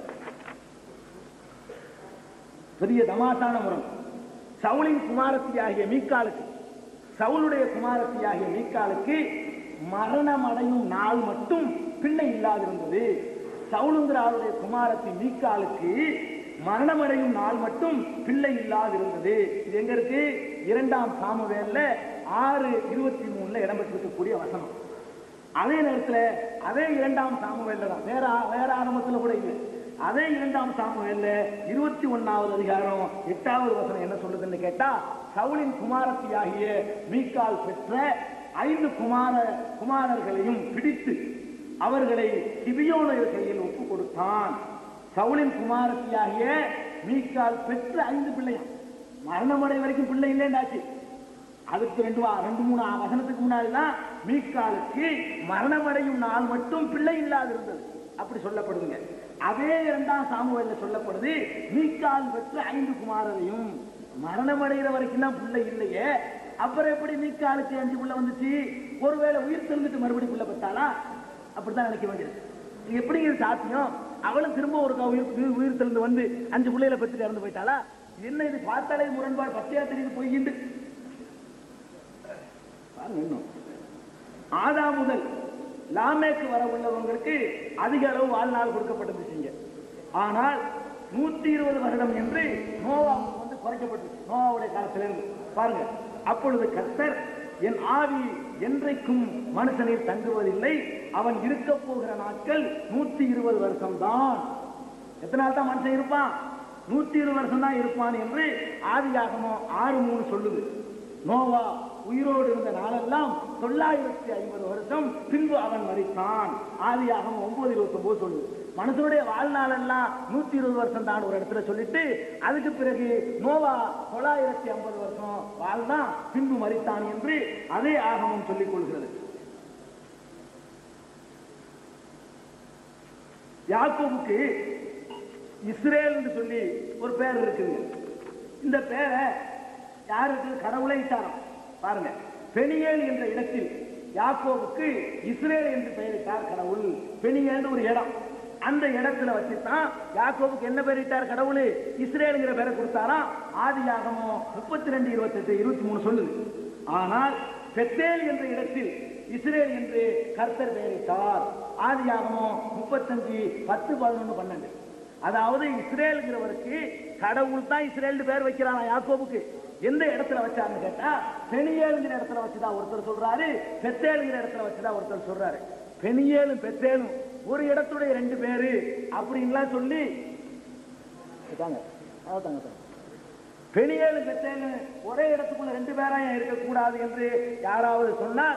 பெரிய தமாசான முறம் சவுலின் குமாரத்தி ஆகிய மீக்காலுக்கு சவுளுடைய குமாரத்தி ஆகிய மீக்காலுக்கு மரணம் அடையும் நாள் மட்டும் பிள்ளை இல்லாதிருந்தது சவுலுங்கிற ஆளுடைய குமாரத்தி மீக்காலுக்கு மரணமடையும் நாள் மட்டும் பிள்ளை இல்லாதிருந்தது இது எங்க இருக்கு இரண்டாம் சாமுவேல்ல ஆறு இருபத்தி மூணுல இடம்பெற்றிருக்கக்கூடிய வசனம் அதே நேரத்துல அதே இரண்டாம் சாமுவேல்ல தான் வேற ஆ- வேற ஆரம்பத்துல கூட இல்லை அதே இரண்டாம் சாமுவேல்ல இருபத்தி ஒன்னாவது அதிகாரம் எட்டாவது வசனம் என்ன சொல்லுதுன்னு கேட்டா சவுலின் குமாரத்தி ஆகிய மீக்கால் பெற்ற ஐந்து குமார குமாரர்களையும் பிடித்து அவர்களை கிபியோனர் கையில் ஒப்பு கொடுத்தான் சவுலின் குமாரத்தியாகிய மீக்கால் பெற்ற ஐந்து பிள்ளையாம் மரணமடை வரைக்கும் பிள்ளை இல்லைண்டாச்சு அதுக்கு ரெண்டு வா- ரெண்டு மூணு வசனத்துக்கு முன்னாடி தான் மீக்காலுக்கு மரணமடையும் நாள் மட்டும் பிள்ளை இல்லாதிருந்தது அப்படி சொல்லப்படுதுங்க அதே இரண்டாம் சாமுவேல்ல சொல்லப்படுது மீக்கால் பெற்ற ஐந்து குமாரரையும் மரணமடைகிற வரைக்கும் தான் பிள்ளை இல்லையே அப்புறம் எப்படி மீக்காலுக்கு அஞ்சு பிள்ளை வந்துச்சு ஒருவேளை உயிர் தெரிஞ்சுட்டு மறுபடியும் பிள்ளை பெற்றாளா அப்படித்தான் நினைக்க வேண்டியது இது எப்படிங்க இது சாத்தியம் அவளும் திரும்ப ஒரு க- உயிர் உயிர் உயிர் தெளிந்து வந்து அஞ்சு பிள்ளைகளை பெற்றுட்டு இறந்து போயிட்டாளா என்ன இது பார்த்தாலே முரண்பாடு பச்சையா தெரியுது பொய்யிண்டு பாருங்க இன்னும் ஆதா முதல் லாமேக்கு வர உள்ளவங்களுக்கு அதிக அளவு வாழ்நாள் கொடுக்கப்பட்டிருந்துச்சுங்க ஆனால் நூத்தி இருபது வருடம் என்று நோவாவுக்கு வந்து குறைக்கப்பட்டுச்சு நோவாவுடைய காலத்துல இருந்து பாருங்க அப்பொழுது கர்த்தர் என் ஆவி என்றைக்கும் மனுஷனில் தங்குவதில்லை அவன் இருக்க போகிற நாட்கள் நூத்தி இருபது வருஷம்தான் எத்தனை நாள் தான் மனுஷன் இருப்பான் நூத்தி இருபது வருஷம் தான் இருப்பான் என்று ஆதியாகமம் ஆறு மூணு சொல்லுது நோவா உயிரோடு இருந்த நாளெல்லாம் தொள்ளாயிரத்தி ஐம்பது வருஷம் பின்பு அவன் மறித்தான் ஆதியாகமம் ஒன்பது இருபத்தி ஒன்பது சொல்லுது மனுஷனுடைய வாழ்நாள் எல்லாம் நூத்தி இருபது வருஷம் தான் ஒரு இடத்துல சொல்லிட்டு அதுக்கு பிறகு நோவா தொள்ளாயிரத்தி ஐம்பது வருஷம் வாழ்ந்தான் பின்பு மறித்தான் என்று அதே ஆகமம் சொல்லிக் கொள்கிறது யாக்கோபுக்கு இஸ்ரேல் என்று சொல்லி ஒரு பேர் இருக்குங்க இந்த பேரை யாருக்கு கடவுளை இட்டாராம் பாருங்க பெனியேல் என்ற இடத்தில் யாக்கோபுக்கு இஸ்ரேல் என்று பெயரிட்டார் கடவுள் பெனியேல் ஒரு இடம் அந்த இடத்துல வச்சுதான் யாக்கோபுக்கு என்ன பெயரிட்டார் கடவுள் இஸ்ரேலுங்கிற பேரை கொடுத்தாராம் ஆதியாகமம் முப்பத்தி ரெண்டு இருபத்தெட்டு இருபத்தி மூணு சொல்லுது ஆனால் பெத்தேல் என்ற இடத்தில் இஸ்ரேல் என்று கர்த்தர் பெயரிட்டார் ஆதியாகமம் முப்பத்தஞ்சு பத்து பதினொன்று பன்னெண்டு அதாவது இஸ்ரேலுங்கிறவருக்கு கடவுள் தான் இஸ்ரேல் பேர் வைக்கிறானா யாக்கோபுக்கு எந்த இடத்துல வச்சாருன்னு கேட்டா பெனியேலுங்கிற இடத்துல வச்சுதான் ஒருத்தர் சொல்றாரு பெத்தேலுங்கிற இடத்துல வச்சுதான் ஒருத்தர் சொல்றாரு பெனியேலும் பெத்தேலும் ஒரு இடத்துடைய ரெண்டு பேரு அப்படின்லாம் சொல்லி தாங்க அதான் தாங்க பெனியேலும் பெத்தேலும் ஒரே இடத்துக்குள்ள ரெண்டு பேரா ஏன் இருக்கக்கூடாது என்று யாராவது சொன்னால்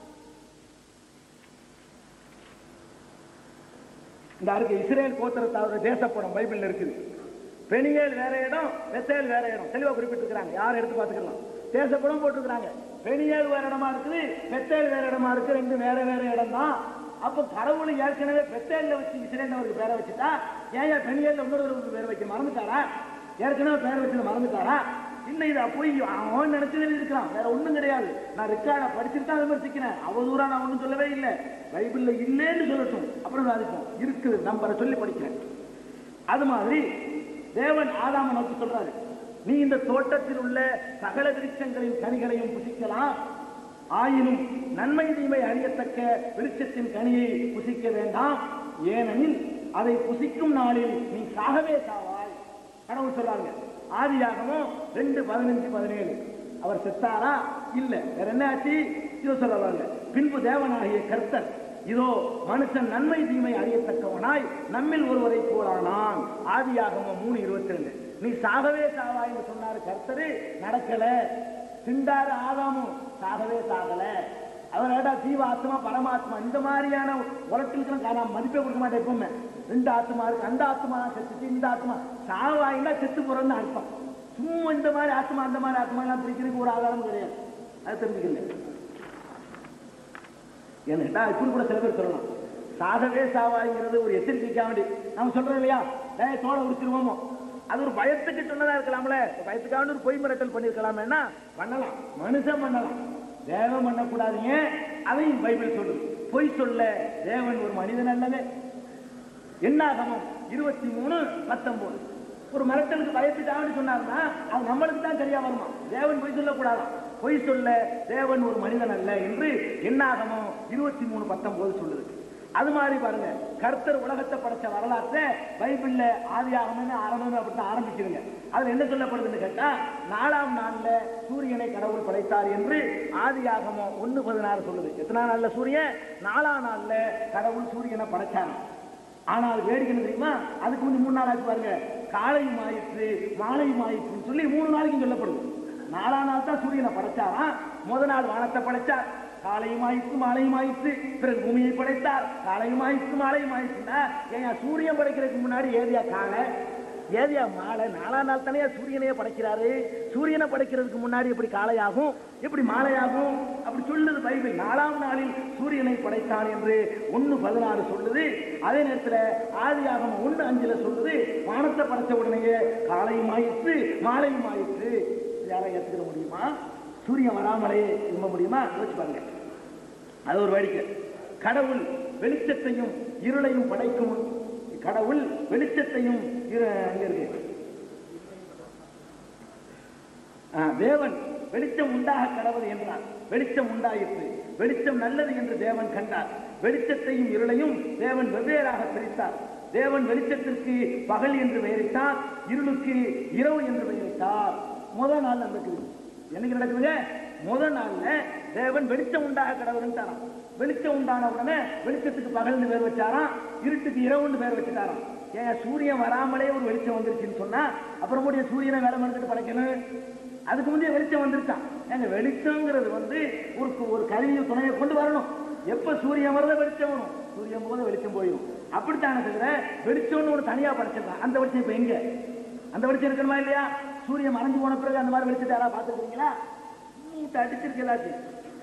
இந்த அருக்கு இஸ்ரேல் கோத்திரத்தாரோட தேசப்படம் பைபிள்ல இருக்குது பெனியேல் வேற இடம் பெத்தேல் வேற இடம் தெளிவா குறிப்பிட்டிருக்கிறாங்க யார் எடுத்து பார்த்துக்கலாம் தேசப்படம் போட்டிருக்கிறாங்க பெனியல் வேற இடமா இருக்குது பெத்தேல் வேற இடமா இருக்கு ரெண்டு வேற வேற இடம் தான் அப்ப கடவுள் ஏற்கனவே பெத்தேல்ல வச்சு இஸ்ரேல் பேரை வச்சுட்டா ஏன் ஏன் பெனியல்ல இன்னொரு பேரை வைக்க மறந்துட்டாரா ஏற்கனவே பேரை வச்சது மறந்துட்டாரா இன்னும் இதை போய் அவன் நினைச்சது இருக்கிறான் வேற ஒண்ணும் கிடையாது நான் ரெக்கார்ட படிச்சுட்டு தான் விமர்சிக்கிறேன் அவதூறா நான் ஒண்ணும் சொல்லவே இல்லை பைபிள்ல இல்லைன்னு சொல்லட்டும் அப்புறம் சாதிப்போம் இருக்குது நம்பரை சொல்லி படிக்கிறேன் அது மாதிரி தேவன் ஆதாம நோக்கி சொல்றாரு நீ இந்த தோட்டத்தில் உள்ள சகல விருட்சங்களின் கனிகளையும் புசிக்கலாம் ஆயினும் நன்மை தீமை அறியத்தக்க விருட்சத்தின் கனியை புசிக்க வேண்டாம் ஏனெனில் அதை புசிக்கும் நாளில் நீ சாகவே சாவாய் கடவுள் சொல்றாங்க ஆதியாகமும் ரெண்டு பதினஞ்சு பதினேழு அவர் செத்தாரா இல்ல வேற என்ன ஆச்சு இதோ சொல்றாங்க பின்பு தேவனாகிய கர்த்தர் இதோ மனுஷன் நன்மை தீமை அறியத்தக்கவனாய் நம்மில் ஒருவரை போலானான் ஆதியாகமம் மூணு இருபத்தி ரெண்டு நீ சாகவே சாவாய் என்று சொன்னாரு கர்த்தரு நடக்கல திண்டாரு ஆதாமும் சாகவே சாகல அவர் ஏடா ஜீவ ஆத்மா பரமாத்மா இந்த மாதிரியான உலகத்துக்கு நான் மதிப்பே கொடுக்க மாட்டேன் எப்பவுமே ரெண்டு ஆத்மா இருக்கு அந்த ஆத்மா செத்துச்சு இந்த ஆத்மா சாவாயின்னா செத்து போறோம்னு அர்த்தம் சும்மா இந்த மாதிரி ஆத்மா அந்த மாதிரி ஆத்மா எல்லாம் பிரிக்கிறதுக்கு ஒரு ஆதாரம் கிடையாது அது தெரிஞ்சுக்கல ஏன்னா இப்படி கூட சில பேர் சொல்லலாம் சாகவே சாவாய்ங்கிறது ஒரு எச்சரிக்கைக்காக வேண்டி நம்ம சொல்றோம் இல்லையா ஏய் தோலை உரிச்சிருவோமோ அது ஒரு பயத்துக்கு சொன்னதா இருக்கலாம்ல பயத்துக்காக வேண்டி ஒரு பொய் மிரட்டல் பண்ணிருக்கலாமேனா பண்ணலாம் மனுஷன் பண்ணலாம் தேவன் பண்ணக்கூடாதீங்க அதையும் பைபிள் சொல்லுது பொய் சொல்ல தேவன் ஒரு மனிதன் அல்லவே என்னாகமம் இருபத்தி மூணு பத்தொன்பது ஒரு மிரட்டலுக்கு பயத்துட்டான்னு சொன்னாருன்னா அது நம்மளுக்கு தான் சரியா வருமா தேவன் பொய் சொல்லக்கூடாதாம் பொய் சொல்ல தேவன் ஒரு மனிதன் அல்ல என்று என்னாகமம் இருபத்தி மூணு பத்தொன்பது சொல்லுது அது மாதிரி பாருங்க கர்த்தர் உலகத்தை படைச்ச வரலாற்றை பைபிள்ல ஆதி ஆகணும்னு ஆரம்பம் அப்படித்தான் ஆரம்பிக்குதுங்க அதுல என்ன சொல்லப்படுதுன்னு கேட்டா நாலாம் நாள்ல சூரியனை கடவுள் படைத்தார் என்று ஆதி ஆகமம் ஒன்னு பதினாறு சொல்லுது எத்தனை நாள்ல சூரியன் நாலாம் நாள்ல கடவுள் சூரியனை படைச்சாங்க ஆனால் வேடிக்கை என்ன தெரியுமா அதுக்கு முந்தி மூணு நாள் ஆச்சு பாருங்க காலையும் ஆயிற்று மாலையும் ஆயிற்றுன்னு சொல்லி மூணு நாளைக்கும் சொல்லப்படுது நாலாம் நாள் தான் சூரியனை படைச்சாராம் முத நாள் வானத்தை படைச்சார் காலையும் ஆயிற்று மாலையும் ஆயிற்று பிறகு பூமியை படைத்தார் காலையும் ஆயிற்று மாலையும் ஆயிற்றுன்னா ஏன் சூரியன் படைக்கிறதுக்கு முன்னாடி ஏதியா காலை ஏதியா மாலை நாலாம் நாள் தானே சூரியனையே படைக்கிறாரு சூரியனை படைக்கிறதுக்கு முன்னாடி எப்படி காலையாகும் எப்படி மாலையாகும் அப்படி சொல்லுது பைபிள் நாலாம் நாளில் சூரியனை படைத்தான் என்று ஒன்னு பதினாறு சொல்லுது அதே நேரத்தில் ஆதியாகமம் ஒன்று அஞ்சுல சொல்லுது வானத்தை படைச்ச உடனேயே காலையும் ஆயிற்று மாலையும் ஆயிற்று யாரை ஏற்றுக்கிற முடியுமா சூரியன் வராமலே இருக்க முடியுமா யோசிச்சு பாருங்க அது ஒரு வேடிக்கை கடவுள் வெளிச்சத்தையும் இருளையும் படைக்கும் கடவுள் வெளிச்சத்தையும் இரு- அங்க இருக்கு ஆ, தேவன் வெளிச்சம் உண்டாக கடவுள் என்றார் வெளிச்சம் உண்டாயிற்று வெளிச்சம் நல்லது என்று தேவன் கண்டார் வெளிச்சத்தையும் இருளையும் தேவன் வெவ்வேறாக பிரித்தார் தேவன் வெளிச்சத்திற்கு பகல் என்று பெயரிட்டார் இருளுக்கு இரவு என்று பெயரிட்டார் முதல் நாள் நடக்குது என்னைக்கு நடக்குதுங்க முதல் நாள்ல தேவன் வெளிச்சம் உண்டாக கடவுள்ன்றாராம் வெளிச்சம் உண்டான உடனே வெளிச்சத்துக்கு பகல்னு பேர் வச்சாராம் இருட்டுக்கு இரவுன்னு பேர் வச்சுட்டாராம் ஏன் சூரியன் வராமலே ஒரு வெளிச்சம் வந்துருச்சுன்னு சொன்னா அப்புறம் கூடிய சூரியனை வேலை மறந்துட்டு படைக்கணும் அதுக்கு முந்தைய வெளிச்சம் வந்துருச்சான் ஏங்க வெளிச்சம்ங்கிறது வந்து ஒரு ஒரு கருவியை துணையை கொண்டு வரணும் எப்ப சூரியன் வரத வெளிச்சம் வரும் சூரியன் போது வெளிச்சம் போயிடும் அப்படித்தானே தவிர வெளிச்சம்னு ஒன்று தனியா படைச்சிருக்கான் அந்த வெளிச்சம் இப்ப எங்க அந்த வெளிச்சம் இருக்கணுமா இல்லையா சூரியன் மறைஞ்சு போன பிறகு அந்த மாதிரி வெளிச்சத்தை யாராவது பார்த்துருக்கீங்களா மூட்டை அடிச்சிருக்கு எல்லாத்தையும்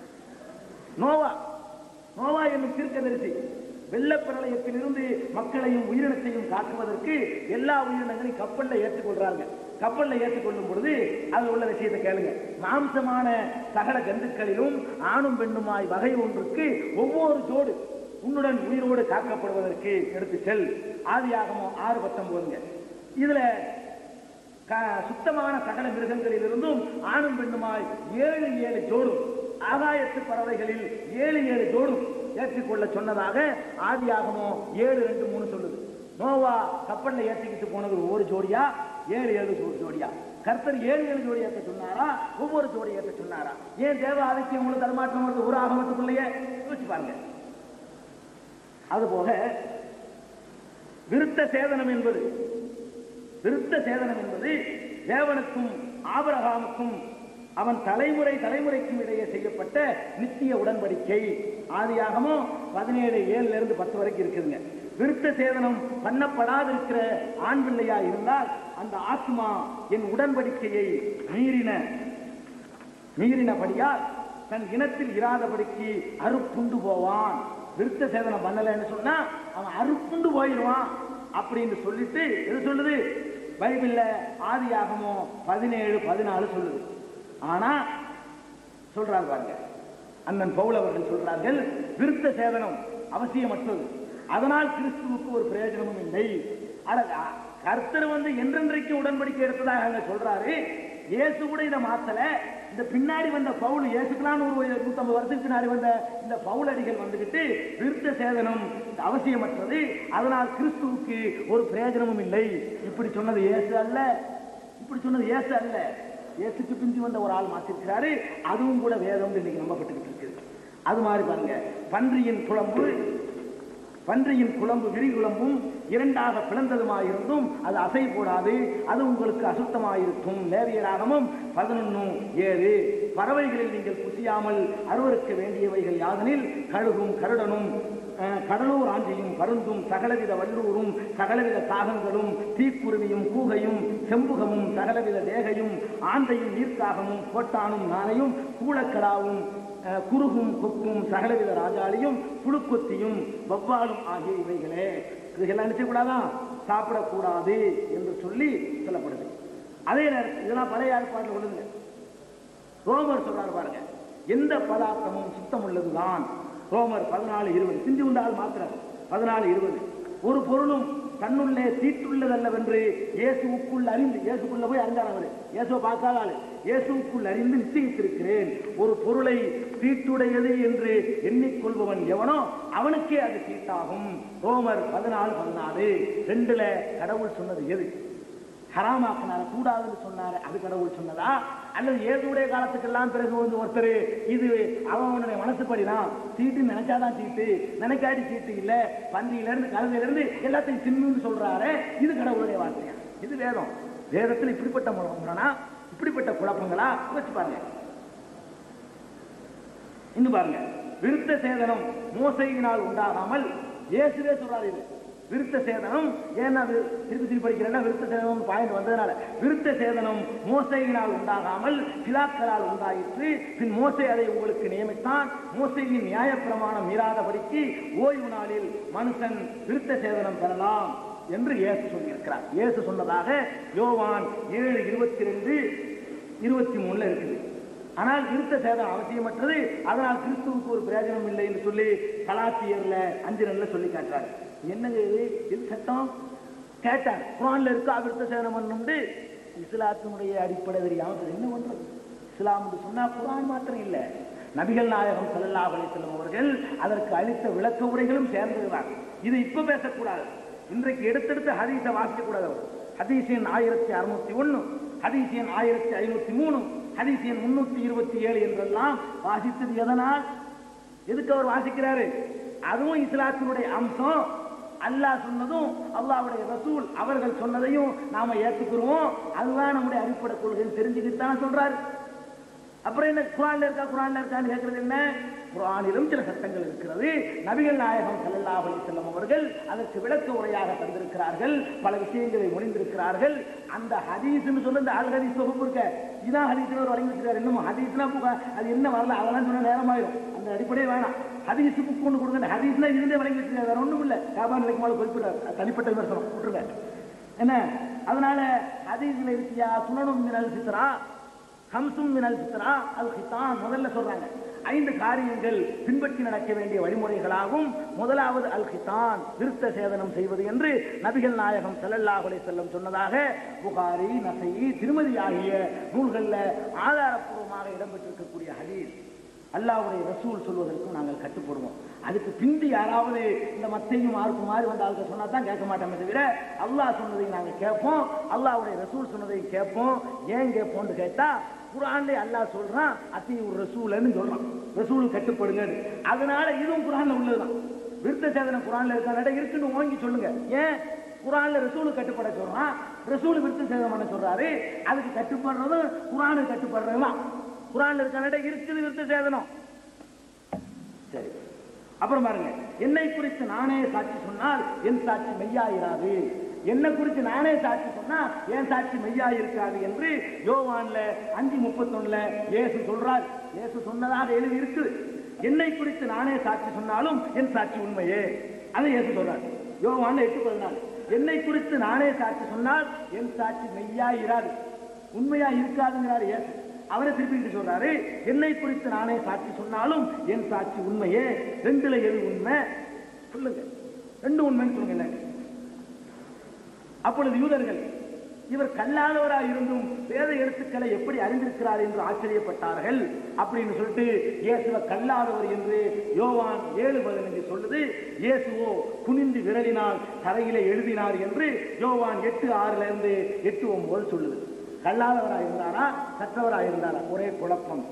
நோவா நோவா என்னும் தீர்க்கதரிசி வெள்ளப்பிரளயத்திலிருந்து மக்களையும் உயிரினத்தையும் காக்குவதற்கு எல்லா உயிரினங்களையும் கப்பல்ல ஏற்றுக்கொள்றாங்க கப்பல்ல ஏற்றுக்கொள்ளும் பொழுது அது உள்ள விஷயத்தை கேளுங்க மாம்சமான சகல ஜந்துக்களிலும் ஆணும் பெண்ணுமாய் வகை ஒன்றுக்கு ஒவ்வொரு ஜோடு உன்னுடன் உயிரோடு காக்கப்படுவதற்கு எடுத்து செல் ஆதியாகமம் ஆறு பத்தொன்பதுங்க இதுல க- சுத்தமான சகல மிருகங்களிலிருந்தும் ஆணும் பெண்ணுமாய் ஏழு ஏழு ஜோடும் ஆகாயத்து பறவைகளில் ஏழு ஏழு ஜோடும் ஏற்றிக்கொள்ள சொன்னதாக ஆதியாகமோ ஏழு ரெண்டு மூணு சொல்லுது நோவா கப்பல்ல ஏற்றிக்கிட்டு போனது ஒரு ஜோடியா ஏழு ஏழு ஜோ- ஜோடியா கர்த்தர் ஏழு ஏழு ஜோடி ஏற்ற சொன்னாரா ஒவ்வொரு ஜோடி ஏற்ற சொன்னாரா ஏன் தேவ ஆதித்யம் உங்களுக்கு தரமாற்றம் வருது ஒரு ஆகமத்துக்குள்ளேயே யோசிச்சு பாருங்க அதுபோக விருத்த சேதனம் என்பது விருத்த சேதனம் என்பது தேவனுக்கும் ஆபிரகாமுக்கும் அவன் தலைமுறை தலைமுறைக்கும் இடையே செய்யப்பட்ட நித்திய உடன்படிக்கை ஆதியாகமோ பதினேழு ஏழுல இருந்து பத்து வரைக்கும் இருக்குதுங்க விருத்த சேதனம் பண்ணப்படாது இருக்கிற ஆண் பிள்ளையா இருந்தால் அந்த ஆத்மா என் உடன்படிக்கையை மீறின மீறினபடியால் தன் இனத்தில் இராதபடிக்கு அறுப்புண்டு போவான் விருத்த சேதனம் பண்ணலைன்னு சொன்னா அவன் அறுப்புண்டு போயிடுவான் அப்படின்னு சொல்லிட்டு எது சொல்லுது பைபிள்ல ஆதியாகமோ பதினேழு பதினாலு சொல்லுது ஆனா சொல்றாங்க பாருங்க அண்ணன் பவுல் அவர்கள் சொல்றார்கள் விருத்த சேதனம் அவசியமற்றது அதனால் கிறிஸ்துவுக்கு ஒரு பிரயோஜனமும் இல்லை அட, அ- கர்த்தர் வந்து என்றென்றைக்கு உடன்படிக்கை எடுத்ததாக அங்க சொல்றாரு இயேசு கூட இதை மாத்தல இந்த பின்னாடி வந்த பவுல் இயேசுக்கெல்லாம் ஒரு நூத்தம்பது வருஷத்துக்கு பின்னாடி வந்த இந்த பவுல் அடிகள் வந்துகிட்டு விருத்த சேதனம் அவசியமற்றது அதனால் கிறிஸ்துவுக்கு ஒரு பிரயோஜனமும் இல்லை இப்படி சொன்னது இயேசு அல்ல இப்படி சொன்னது இயேசு அல்ல இயேசுக்கு பிந்தி வந்த ஒரு ஆள் மாத்திருக்கிறாரு அதுவும் கூட வேதம் இன்னைக்கு நம்பப்பட்டுக்கிட்டு இருக்குது அது மாதிரி பாருங்க பன்றியின் குழம்பு பன்றியின் குழம்பு விரிகுழம்பும் இரண்டாக பிளந்ததுமாயிருந்தும் அது அசை போடாது அது உங்களுக்கு அசுத்தமாயிருக்கும் லேவியராகமும் பதினொன்னு ஏழு பறவைகளில் நீங்கள் புசியாமல் அருவருக்க வேண்டியவைகள் யாதனில் கழுகும் கருடனும் அஹ், கடலூர் ஆஞ்சியும் பருந்தும் சகலவித வல்லூரும் சகலவித காகங்களும் தீக்குருவியும் கூகையும் செம்புகமும் சகலவித தேகையும் ஆந்தையும் நீர்க்காகமும் கோட்டானும் நாளையும் கூளக்கடாவும் அஹ், குருகும் கொக்கும் சகலவித ராஜாளியும் புழுக்கொத்தியும் வவ்வாலும் ஆகிய இவைகளே இதுகெல்லாம் நினைச்சக்கூடாதான் சாப்பிடக்கூடாது என்று சொல்லி சொல்லப்படுது அதே நேரத்தில் இதெல்லாம் பழைய ஏற்பாட்டில் உள்ளதுங்க ரோமர் சொல்றாரு பாருங்க எந்த பதார்த்தமும் சுத்தம் உள்ளதுதான் ரோமர் பதினாலு இருபது சிந்தி உண்டால் மாத்திரம் பதினாலு இருபது ஒரு பொருளும் தன்னுள்ளே தீட்டுள்ளதல்லவென்று இயேசுவுக்குள் அறிந்து இயேசுக்குள்ள போய் அறிந்தார் அவரு இயேசுவை பார்க்காத ஆளு இயேசுவுக்குள் அறிந்து நிச்சயித்திருக்கிறேன் ஒரு பொருளை தீட்டுடையது என்று எண்ணிக்கொள்பவன் எவனோ அவனுக்கே அது தீட்டாகும் ரோமர் பதினாலு பதினாலு ரெண்டுல கடவுள் சொன்னது எது ஹராமாக்குனார கூடாதுன்னு சொன்னாரு அது கடவுள் சொன்னதா அல்லது ஏதுடைய காலத்துக்கெல்லாம் பிறகு வந்து ஒருத்தர் இது அவனுடைய மனசுப்படிதான் சீட்டு நினைச்சாதான் சீட்டு நினைக்காட்டி சீட்டு இல்ல பன்றியில இருந்து கழுதையில இருந்து எல்லாத்தையும் தின்னுன்னு சொல்றாரு இது கடவுளுடைய வார்த்தையா இது வேதம் வேதத்தில் இப்படிப்பட்ட முரணா இப்படிப்பட்ட குழப்பங்களா வச்சு பாருங்க இன்னும் பாருங்க விருத்த சேதனம் மோசையினால் உண்டாகாமல் இயேசுவே சொல்றாரு இது விருத்த சேதனம் ஏன்னா அது திருப்பி திருப்பி படிக்கிறேன்னா விருத்த சேதனம் பாயிண்ட் வந்ததுனால விருத்த சேதனம் மோசையினால் உண்டாகாமல் பிலாக்களால் உண்டாயிற்று பின் மோசை அதை உங்களுக்கு நியமித்தான் மோசையின் நியாயப்பிரமாணம் மீறாதபடிக்கு ஓய்வு நாளில் மனுஷன் விருத்த சேதனம் பெறலாம் என்று இயேசு சொல்லியிருக்கிறார் இயேசு சொன்னதாக யோவான் ஏழு இருபத்தி ரெண்டு இருபத்தி மூணுல இருக்குது ஆனால் விருத்த சேதம் அவசியமற்றது அதனால் கிறிஸ்துவுக்கு ஒரு பிரயோஜனம் இல்லை என்று சொல்லி கலாத்தியர்ல அஞ்சு நல்ல சொல்லி காட்டுறாரு என்னங்க இது இது சட்டம் கேட்டார் குரான்ல இருக்கா விருத்த சேதனம் பண்ணுண்டு இஸ்லாத்தினுடைய அடிப்படை தெரியாம இது என்ன பண்றது இஸ்லாம் என்று சொன்னா குரான் மாத்திரம் இல்ல நபிகள் நாயகம் ஸல்லல்லாஹு அலைஹி வஸல்லம் அவர்கள் அதற்கு அளித்த விளக்க உரைகளும் சேர்ந்ததுதான் இது இப்ப பேசக்கூடாது இன்றைக்கு எடுத்தெடுத்து ஹதீஸை வாசிக்க கூடாது அவர் ஹதீஸ் எண் ஆயிரத்தி அறுநூத்தி ஒண்ணு ஹதீஸ் எண் ஆயிரத்தி ஐநூத்தி மூணு ஹதீஸ் எண் முன்னூத்தி இருபத்தி ஏழு என்றெல்லாம் வாசித்தது எதனால் எதுக்கு அவர் வாசிக்கிறாரு அதுவும் இஸ்லாத்தினுடைய அம்சம் அல்லாஹ் சொன்னதும் அல்லாஹ்வுடைய ரசூல் அவர்கள் சொன்னதையும் நாம ஏத்துக்கிறோம் அதுதான் நம்முடைய அடிப்படை கொள்கைன்னு தெரிஞ்சுக்கிட்டு தான் சொல்றாரு அப்புறம் என்ன குரான்ல இருக்கா குரான்ல இருக்கான்னு கேட்கறது என்ன குரானிலும் சில சட்டங்கள் இருக்கிறது நபிகள் நாயகம் ஸல்லல்லாஹு அலைஹி வஸல்லம் அவர்கள் அதற்கு விளக்க உரையாக தந்திருக்கிறார்கள் பல விஷயங்களை மொழிந்திருக்கிறார்கள் அந்த ஹதீஸ்னு சொல்ல இந்த அல் ஹதீஸ் தொகுப்பு இருக்க இதான் ஹதீஸ்னு ஒரு வழங்கி வச்சிருக்காரு இன்னும் ஹதீஸ்னா புக- அது என்ன வரல அதெல்லாம் சொன்ன நேரமாயிரும் அந்த அடிப்படையே வேணாம் ஹதீஸ் புக் ஒன்று கொடுங்க ஹதீஸ்னா இருந்தே வழங்கி வச்சிருக்காரு வேற ஒண்ணும் இல்ல காபா நிலைக்கு மேல குறிப்பிட்டார் அது தனிப்பட்ட விமர்சனம் விட்டுருங்க என்ன அதனால ஹதீஸ்ல இருக்கியா சுனனும் மினல் சித்ரா ஹம்சும் மினல் சித்ரா அல் ஹிதான் முதல்ல சொல்றாங்க ஐந்து காரியங்கள் பின்பற்றி நடக்க வேண்டிய வழிமுறைகளாகும் முதலாவது அல் ஹிதான் விருத்த சேதனம் செய்வது என்று நபிகள் நாயகம் ஸல்லல்லாஹு அலைஹி வஸல்லம் சொன்னதாக புகாரி நசை திருமதி ஆகிய நூல்கள்ல ஆதாரப்பூர்வமாக இடம்பெற்றிருக்கக்கூடிய ஹதீஸ் அல்லாஹ்வுடைய ரசூல் சொல்வதற்கும் நாங்கள் கட்டுப்படுவோம் அதுக்கு பிந்தி யாராவது இந்த மத்தையும் மார்க்கு மாதிரி வந்த ஆளுக்கு சொன்னா தான் கேட்க மாட்டோமே தவிர அல்லாஹ் சொன்னதை நாங்கள் கேட்போம் அல்லாஹ்வுடைய ரசூல் சொன்னதை கேட்போம் ஏன் கேட்போம்னு கேட்டா குரான்ல அல்லாஹ் சொல்றான் அத்தி ஒரு ரசூலன்னு சொல்றான் ரசூல் கட்டுப்படுங்க அதனால இதுவும் குரான்ல உள்ளதுதான் விருத்த சேதனம் குரான்ல இருக்கா இருக்குன்னு ஓங்கி சொல்லுங்க ஏன் குரான்ல ரசூலு கட்டுப்பட சொல்றான் ரசூல் விருத்த சேதனம் பண்ண சொல்றாரு அதுக்கு கட்டுப்படுறதும் குரானுக்கு கட்டுப்படுறதுதான் குரான்ல இருக்க இருக்குது விருத்த சேதனம் சரி அப்புறம் பாருங்க என்னை குறித்து நானே சாட்சி சொன்னால் என் சாட்சி மெய்யாயிராது என்னை குறித்து நானே சாட்சி சொன்னா என் சாட்சி மெய்யா இருக்காது என்று யோவான்ல அஞ்சு முப்பத்தொன்னுல இயேசு சொல்றார் இயேசு சொன்னதாக எழுதி இருக்குது என்னை குறித்து நானே சாட்சி சொன்னாலும் என் சாட்சி உண்மையே அதை இயேசு சொல்றார் யோவான் எட்டு பதினாலு என்னை குறித்து நானே சாட்சி சொன்னால் என் சாட்சி மெய்யா இராது உண்மையா இருக்காதுங்கிறாரு இயேசு அவரை திருப்பிட்டு சொல்றாரு என்னை குறித்து நானே சாட்சி சொன்னாலும் என் சாட்சி உண்மையே ரெண்டுல எது உண்மை சொல்லுங்க ரெண்டு உண்மைன்னு சொல்லுங்க என்ன அப்பொழுது யூதர்கள் இவர் கல்லாதவராய் இருந்தும் வேத எழுத்துக்களை எப்படி அறிந்திருக்கிறார் என்று ஆச்சரியப்பட்டார்கள் அப்படின்னு சொல்லிட்டு இயேசுவ கல்லாதவர் என்று யோவான் ஏழு பதினஞ்சு சொல்லுது இயேசுவோ குனிந்து விரலினால் தரையிலே எழுதினார் என்று யோவான் எட்டு ஆறுல இருந்து எட்டு ஒன்பது சொல்லுது கல்லாதவராய் இருந்தாரா கற்றவராய் இருந்தாரா ஒரே குழப்பம்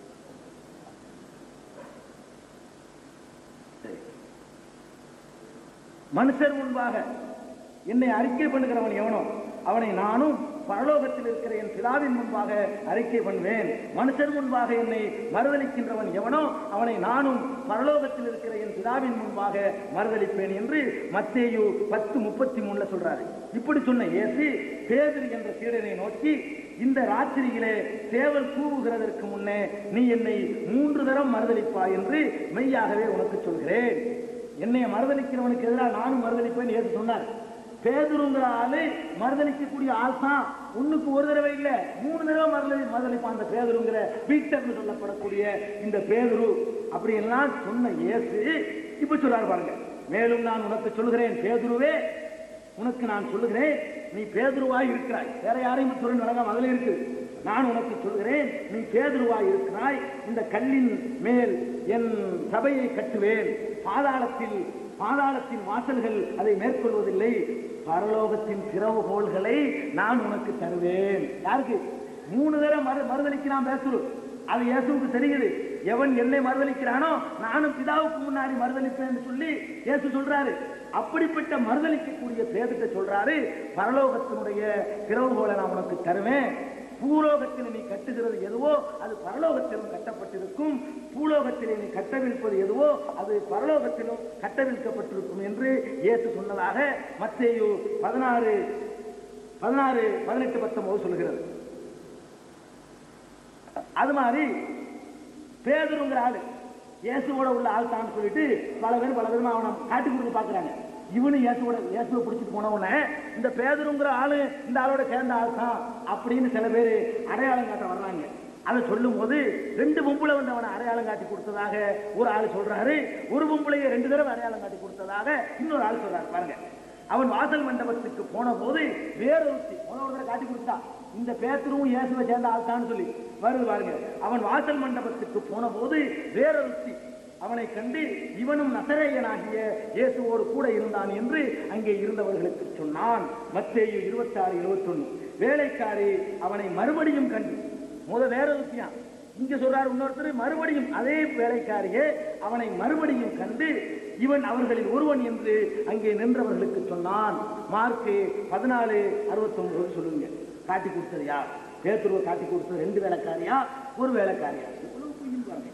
சரி. மனுஷர் முன்பாக என்னை அறிக்கை பண்ணுகிறவன் எவனோ அவனை நானும் பரலோகத்தில் இருக்கிற என் பிதாவின் முன்பாக அறிக்கை பண்ணுவேன் மனுஷர் முன்பாக என்னை மறுதளிக்கின்றவன் எவனோ அவனை நானும் பரலோகத்தில் இருக்கிற என் பிதாவின் முன்பாக மறுதளிப்பேன் என்று மத்தேயு பத்து முப்பத்தி மூணுல சொல்றாரு இப்படி சொன்ன இயேசு பேதிரி என்ற சீடனை நோக்கி இந்த ராத்திரியிலே சேவல் கூவுகிறதற்கு முன்னே நீ என்னை மூன்று தரம் மறுதளிப்பாய் என்று மெய்யாகவே உனக்கு சொல்கிறேன் என்னை மறுதளிக்கிறவனுக்கு எதிராக நானும் மறுதளிப்பேன் ஏற்று சொன்னார் பேதுருங்கிற ஆளு மறுதளிக்கக்கூடிய ஆள் தான் ஒண்ணுக்கு ஒரு தடவை இல்ல மூணு தடவை மறுதளி மறுதளிப்பான் அந்த பேதுருங்கிற பீட்டர்னு சொல்லப்படக்கூடிய இந்த பேதுரு அப்படி எல்லாம் சொன்ன இயேசு இப்ப சொல்றாரு பாருங்க மேலும் நான் உனக்கு சொல்லுகிறேன் பேதுருவே உனக்கு நான் சொல்லுகிறேன் நீ பேதுருவாய் இருக்கிறாய் வேற யாரையும் சொல்ல நடக்காம அதுல இருக்கு நான் உனக்கு சொல்கிறேன் நீ பேதுருவாய் இருக்கிறாய் இந்த கல்லின் மேல் என் சபையை கட்டுவேன் பாதாளத்தில் பாதாளத்தின் வாசல்கள் அதை மேற்கொள்வதில்லை பரலோகத்தின் திறவுகோள்களை நான் உனக்கு தருவேன் யாருக்கு மூணு தடவை மறு மறுதளிக்கிறான் பேசுரு அது இயேசுவுக்கு தெரியுது எவன் என்னை மறுதளிக்கிறானோ நானும் பிதாவுக்கு முன்னாடி மறுதளிப்பேன்னு சொல்லி இயேசு சொல்றாரு அப்படிப்பட்ட மறுதளிக்கக்கூடிய பேதத்தை சொல்றாரு பரலோகத்தினுடைய திறவுகோலை நான் உனக்கு தருவேன் பூலோகத்தில் நீ கட்டுகிறது எதுவோ அது பரலோகத்திலும் கட்டப்பட்டிருக்கும் பூலோகத்திலே நீ கட்டவிழ்ப்பது எதுவோ அது பரலோகத்திலும் கட்டவிழ்க்கப்பட்டிருக்கும் என்று இயேசு சொன்னதாக மத்தேயு பதினாறு பதினாறு பதினெட்டு பத்தொன்பது சொல்கிறது அது மாதிரி பேதுருங்கிற ஆளு இயேசுவோட உள்ள ஆள் தான் சொல்லிட்டு பல பேர் பல விதமா அவனை காட்டி கொடுத்து பாக்குறாங்க இவனு இயேசுவோட இயேசுவை பிடிச்சிட்டு போன உடனே இந்த பேதுருங்கிற ஆளு இந்த ஆளோட சேர்ந்த ஆள் தான் அப்படின்னு சில பேர் அடையாளம் காட்ட வர்றாங்க அதை சொல்லும் போது ரெண்டு பொம்பளை வந்து அவனை அடையாளம் காட்டி கொடுத்ததாக ஒரு ஆள் சொல்றாரு ஒரு பொம்பளையை ரெண்டு தடவை அடையாளம் காட்டி கொடுத்ததாக இன்னொரு ஆள் சொல்றாரு பாருங்க அவன் வாசல் மண்டபத்துக்கு போன போது வேறொருத்தி போன ஒரு தடவை காட்டி கொடுத்தா இந்த பேத்தரும் இயேசுவை சேர்ந்த ஆள் தான் சொல்லி வருது பாருங்க அவன் வாசல் மண்டபத்துக்கு போன போது வேறொருத்தி அவனை கண்டு இவனும் நசரேயனாகிய இயேசுவோடு கூட இருந்தான் என்று அங்கே இருந்தவர்களுக்கு சொன்னான் மத்தேயு இருபத்தாறு இருபத்தொன்னு வேலைக்காரி அவனை மறுபடியும் கண்டு முத வேற ஒருத்தியான் இங்க சொல்றாரு இன்னொருத்தர் மறுபடியும் அதே வேலைக்காரியே அவனை மறுபடியும் கண்டு இவன் அவர்களில் ஒருவன் என்று அங்கே நின்றவர்களுக்கு சொன்னான் மார்க்கு பதினாலு அறுபத்தொன்பது சொல்லுங்க காட்டி கொடுத்தது யார் பேத்துருவை காட்டி கொடுத்தது ரெண்டு வேலைக்காரியா ஒரு வேலைக்காரியா இவ்வளவு பொய்யும் பாருங்க.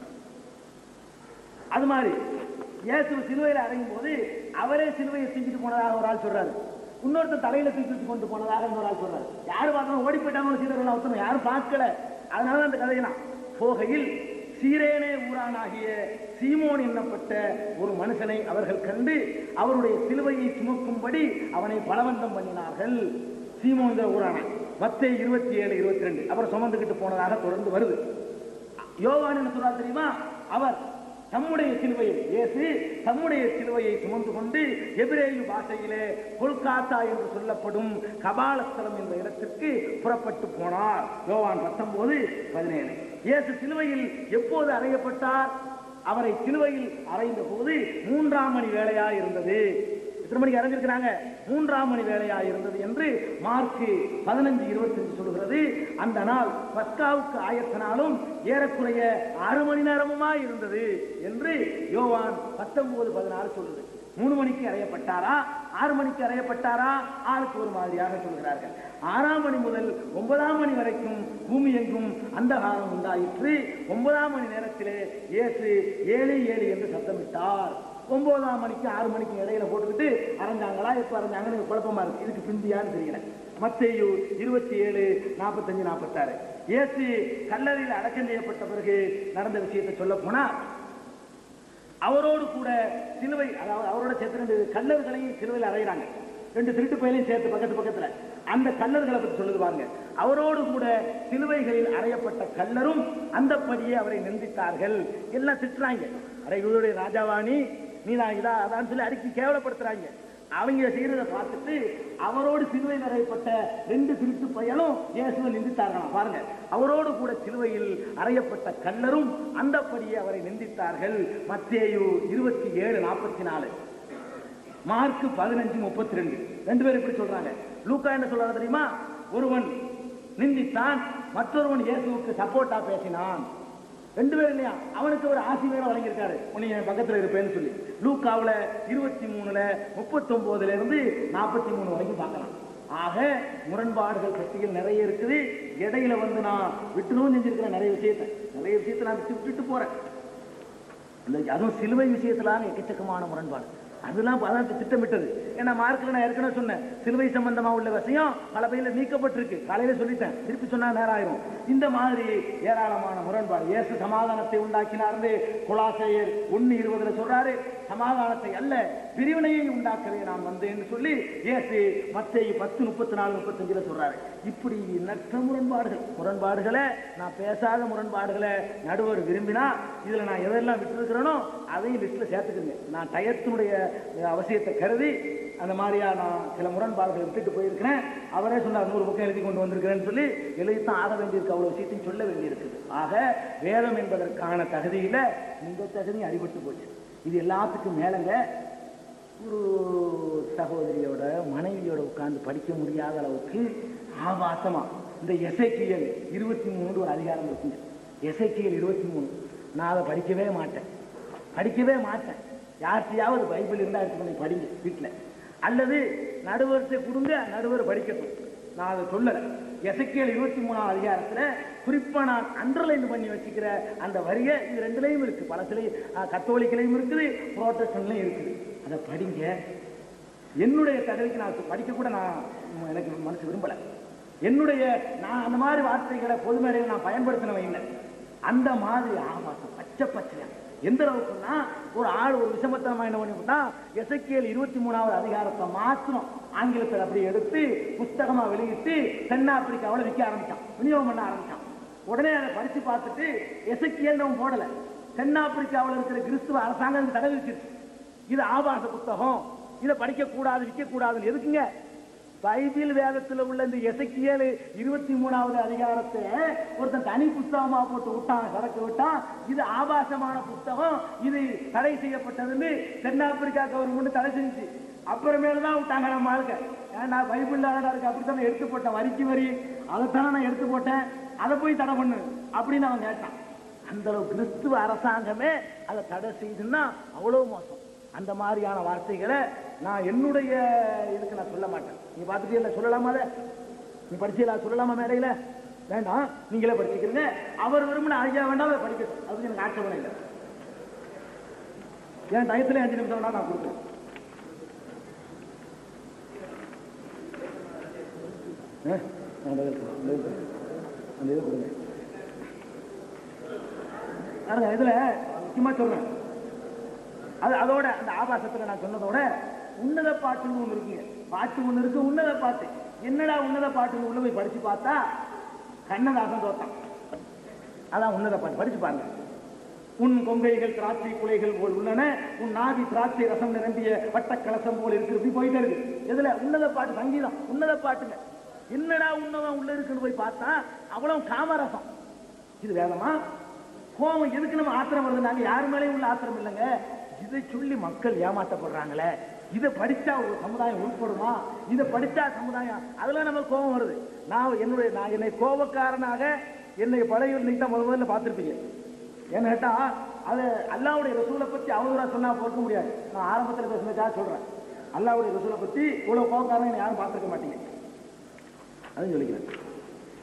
அது மாதிரி இயேசு சிலுவையில் அடையும் போது அவரே சிலுவையை தூக்கிட்டு போனதாக ஒரு ஆள் சொல்றாரு இன்னொருத்தர் தலையில தூக்கிட்டு கொண்டு போனதாக இன்னொரு ஆள் சொல்றாரு யாரு பார்க்கணும் ஓடி போயிட்டாங்க சீரர்கள் ஒருத்தரும் யாரும் பார்க்கல அதனால அந்த கதையெல்லாம் போகையில் சீரேனே ஊரானாகிய சீமோன் என்னப்பட்ட ஒரு மனுஷனை அவர்கள் கண்டு அவருடைய சிலுவையை சுமக்கும்படி அவனை பலவந்தம் பண்ணினார்கள் சீமோன் ஊரான மத்தே இருபத்தி ஏழு இருபத்தி ரெண்டு அப்புறம் சுமந்துக்கிட்டு போனதாக தொடர்ந்து வருது யோவான் என்ன சொல்றார் தெரியுமா அவர் தம்முடைய சிலுவையை இயேசு தம்முடைய சிலுவையை சுமந்து கொண்டு எபிரேயு பாஷையிலே கொல்காத்தா என்று சொல்லப்படும் கபாலஸ்தலம் என்ற இடத்திற்கு புறப்பட்டு போனார் யோவான் பத்தொன்பது பதினேழு இயேசு சிலுவையில் எப்போது அறையப்பட்டார் அவரை சிலுவையில் அறைந்த போது மூன்றாம் மணி வேளையா இருந்தது எத்தனை மணிக்கு அரைஞ்சிருக்கிறாங்க மூன்றாம் மணி வேலையா இருந்தது என்று மார்க்கு பதினஞ்சு இருபத்தஞ்சு சொல்கிறது அந்த நாள் பஸ்காவுக்கு ஆயத்த நாளும் ஏறக்குறைய ஆறு மணி நேரமுமா இருந்தது என்று யோவான் பத்தொன்பது பதினாறு சொல்லுது மூணு மணிக்கு அறையப்பட்டாரா ஆறு மணிக்கு அறையப்பட்டாரா ஆளுக்கு ஒரு மாதிரியாக சொல்கிறார்கள் ஆறாம் மணி முதல் ஒன்பதாம் மணி வரைக்கும் பூமி எங்கும் அந்தகாரம் உண்டாயிற்று ஒன்பதாம் மணி நேரத்திலே இயேசு ஏழு ஏழு என்று சத்தமிட்டார் ஒன்பதாம் மணிக்கு ஆறு மணிக்கு இடையில போட்டுக்கிட்டு அரைஞ்சாங்களா எப்ப அரைஞ்சாங்கன்னு எனக்கு குழப்பமா இருக்கு இதுக்கு பிந்தியான்னு தெரியல மத்தேயு இருபத்தி ஏழு நாற்பத்தஞ்சு நாற்பத்தாறு இயேசு கல்லறையில் அடக்கம் செய்யப்பட்ட பிறகு நடந்த விஷயத்தை சொல்ல போனா அவரோடு கூட சிலுவை அதாவது அவரோட சேர்த்து ரெண்டு கல்லர்களையும் சிலுவையில் அறையிறாங்க ரெண்டு திருட்டு பயிலையும் சேர்த்து பக்கத்து பக்கத்துல அந்த கல்லர்களை பற்றி சொல்லுது பாருங்க அவரோடு கூட சிலுவைகளில் அறையப்பட்ட கல்லரும் அந்தப்படியே அவரை நிந்தித்தார்கள் எல்லாம் திட்டுறாங்க அரை இவருடைய ராஜாவாணி நீ தான் இதா அதான் சொல்லி அடிக்கி கேவலப்படுத்துறாங்க அவங்க செய்யறத பார்த்துட்டு அவரோடு சிலுவையில் அறையப்பட்ட ரெண்டு திருட்டு பையனும் இயேசுவை நிந்தித்தார்களாம் பாருங்க அவரோடு கூட சிலுவையில் அறையப்பட்ட கல்லரும் அந்தப்படியே அவரை நிந்தித்தார்கள் மத்தேயு இருபத்தி ஏழு நாற்பத்தி நாலு மார்க் பதினஞ்சு முப்பத்தி ரெண்டு ரெண்டு பேரும் இப்படி சொல்றாங்க லூக்கா என்ன சொல்றாரு தெரியுமா ஒருவன் நிந்தித்தான் மற்றொருவன் இயேசுவுக்கு சப்போர்ட்டா பேசினான் ரெண்டு பேரும் இல்லையா அவனுக்கு ஒரு ஆசி வேற வழங்கியிருக்காரு உன்னை என் பக்கத்துல இருப்பேன்னு சொல்லி லூக்காவுல இருபத்தி மூணுல முப்பத்தி இருந்து நாற்பத்தி மூணு வரைக்கும் பார்க்கலாம் ஆக முரண்பாடுகள் சக்திகள் நிறைய இருக்குது இடையில வந்து நான் விட்டுணும் செஞ்சிருக்கிறேன் நிறைய விஷயத்தை நிறைய விஷயத்தை நான் விட்டு விட்டுட்டு போறேன் இந்த அதுவும் சிலுவை விஷயத்திலான எக்கச்சக்கமான முரண்பாடு அதெல்லாம் அதான் திட்டமிட்டது ஏன்னா மார்க்ல நான் ஏற்கனவே சொன்னேன் சிலுவை சம்பந்தமா உள்ள விஷயம் பல பையில நீக்கப்பட்டிருக்கு காலையில சொல்லிட்டேன் திருப்பி சொன்னா நேரம் ஆயிரும் இந்த மாதிரி ஏராளமான முரண்பாடு இயேசு சமாதானத்தை உண்டாக்கினார்ந்து குலாசையர் ஒன்னு இருபதுல சொல்றாரு சமாதானத்தை அல்ல பிரிவினையை உண்டாக்கவே நான் வந்தேன்னு சொல்லி இயேசு மத்தேயு பத்து முப்பத்தி நாலு முப்பத்தஞ்சுல சொல்றாரு இப்படி எண்ணற்ற முரண்பாடுகள் முரண்பாடுகளை நான் பேசாத முரண்பாடுகளை நடுவர் விரும்பினா இதுல நான் எதெல்லாம் விட்டுருக்கிறேனோ அதையும் லிஸ்ட்ல சேர்த்துக்கிறேன் நான் டயத்தினுடைய அஹ், அவசியத்தை கருதி அந்த மாதிரியா நான் சில முரண்பாடுகளை விட்டுட்டு போயிருக்கிறேன் அவரே சொன்னார் நூறு பக்கம் எழுதி கொண்டு வந்திருக்கிறேன்னு சொல்லி எழுதித்தான் ஆக வேண்டியிருக்கு அவ்வளவு விஷயத்தையும் சொல்ல வேண்டியிருக்குது ஆக வேதம் என்பதற்கான தகுதியில இந்த தகுதி அடிபட்டு போச்சு இது எல்லாத்துக்கும் மேலங்க ஒரு சகோதரியோட மனைவியோட உட்கார்ந்து படிக்க முடியாத அளவுக்கு ஆபாசமா இந்த எசைக்கியல் இருபத்தி மூணு ஒரு அதிகாரம் இருக்குங்க எசைக்கியல் இருபத்தி மூணு நான் அதை படிக்கவே மாட்டேன் படிக்கவே மாட்டேன் யார்கிட்டயாவது பைபிள் இருந்தா எடுத்து பண்ணி படிங்க வீட்டில் அல்லது நடுவரிசை கொடுங்க நடுவர் படிக்கட்டும் நான் அதை சொல்லலை எசைக்கியல் இருபத்தி மூணாம் அதிகாரத்துல குறிப்பா நான் அண்டர்லைன் பண்ணி வச்சுக்கிற அந்த வரிய இது ரெண்டுலையும் இருக்கு பலசிலையும் கத்தோலிக்கலையும் இருக்குது புரோட்டஸ்டன்லையும் இருக்குது அதை படிங்க என்னுடைய தகுதிக்கு நான் படிக்க கூட நான் உம், எனக்கு மனசு விரும்பல என்னுடைய நான் அந்த மாதிரி வார்த்தைகளை பொது மேடையில் நான் பயன்படுத்தினவன் இல்லை அந்த மாதிரி ஆபாசம் பச்சை பச்சையா எந்த அளவுக்குன்னா ஒரு ஆள் ஒரு விஷமத்தனமா என்ன பண்ணிவிட்டா எசக்கியல் இருபத்தி மூணாவது அதிகாரத்தை மாத்திரம் ஆங்கிலத்தில் அப்படி எடுத்து புஸ்தகமா வெளியிட்டு தென்னாப்பிரிக்காவில் விற்க ஆரம்பிச்சான் விநியோகம் பண்ண ஆரம்பிச்சான் உடனே அதை படிச்சு பார்த்துட்டு எசக்கியல் அவன் போடல தென்னாப்பிரிக்காவில் இருக்கிற கிறிஸ்துவ அரசாங்கம் இதுக்கு தடை விதிச்சிருச்சு இது ஆபாச புத்தகம் இதை படிக்க கூடாது விற்க கூடாதுன்னு எதுக்குங்க பைபிள் வேதத்துல உள்ள இந்த எசக்கியல் இருபத்தி மூணாவது அதிகாரத்தை ஒருத்தன் தனி புஸ்தகமா போட்டு விட்டான் சரக்கு விட்டான் இது ஆபாசமான புத்தகம் இது தடை செய்யப்பட்டதுன்னு தென்னாப்பிரிக்கா கவர்மெண்ட் தடை செஞ்சு அப்புறமேல தான் விட்டாங்க நம்ம ஆளுங்க ஏன்னா பைபிள்ல அழகா இருக்கு அப்படித்தான் எடுத்து போட்டேன் வரிக்கு வரி அதைத்தானே நான் எடுத்து போட்டேன் அதை போய் தடை பண்ணு அப்படின்னு அவன் கேட்டான் அந்த அளவு கிறிஸ்துவ அரசாங்கமே அதை தடை செய்துன்னா அவ்வளவு மோசம் அந்த மாதிரியான வார்த்தைகளை நான் என்னுடைய இதுக்கு நான் சொல்ல மாட்டேன் நீ பார்த்துட்டே சொல்லலாமா அதை நீ படிச்சீங்களா சொல்லலாமா மேடையில வேண்டாம் நீங்களே படிச்சுக்கிறீங்க அவர் விரும்பின ஐயா வேண்டாம் அதை படிக்கட்டும் அதுக்கு எனக்கு ஆட்சேபனை இல்லை என் டயத்துல அஞ்சு நிமிஷம் வேணா நான் கொடுக்குறேன் ஆ, நான் பதில் சொல்றேன், பதில் சொல்றேன். அந்த இது கொடுங்க பாருங்க, இதுல முக்கியமா சொல்றேன் அது அதோட அந்த ஆபாசத்துல நான் சொன்னதோட உன்னத பாட்டுன்னு ஒண்ணு இருக்குங்க பாட்டு ஒண்ணு இருக்கு உன்னத பாட்டு என்னடா உன்னத பாட்டுன்னு உள்ள போய் படிச்சு பார்த்தா கண்ணதாசன் தோத்தான் அதான் உன்னத பாட்டு படிச்சு பாருங்க உன் கொங்கைகள் திராட்சை குலைகள் போல் உள்ளன உன் நாதி திராட்சை ரசம் நிரம்பிய வட்ட கலசம் போல் இருக்கு இப்படி போயிட்டே இருக்கு எதுல உன்னத பாட்டு சங்கீதம் உன்னத பாட்டுங்க என்னடா உன்னதம் உள்ள இருக்குன்னு போய் பார்த்தா அவ்வளவு காமரசம் இது வேதமா கோபம் எதுக்கு நம்ம ஆத்திரம் வருது நாங்க யாரு மேலேயும் உள்ள ஆத்திரம் இல்லைங்க இதை சொல்லி மக்கள் ஏமாற்றப்படுறாங்களே இதை படிச்சா ஒரு சமுதாயம் உருப்படுமா இதை படிச்சா சமுதாயம் அதுல நம்ம கோபம் வருது நான் என்னுடைய நான் என்னை கோபக்காரனாக என்னை படையில் நீங்க முதல் முதல்ல பார்த்திருப்பீங்க ஏன்னு கேட்டா அது அல்லாவுடைய ரசூலை பத்தி அவதூறா சொன்னா பொறுக்க முடியாது நான் ஆரம்பத்தில் பேசுனதுக்காக சொல்றேன் அல்லாவுடைய ரசூலை பத்தி இவ்வளவு கோபக்காரன் என்னை யாரும் பார்த்திருக்க மாட்டீங்க அதுவும் சொல்லிக்கிறேன்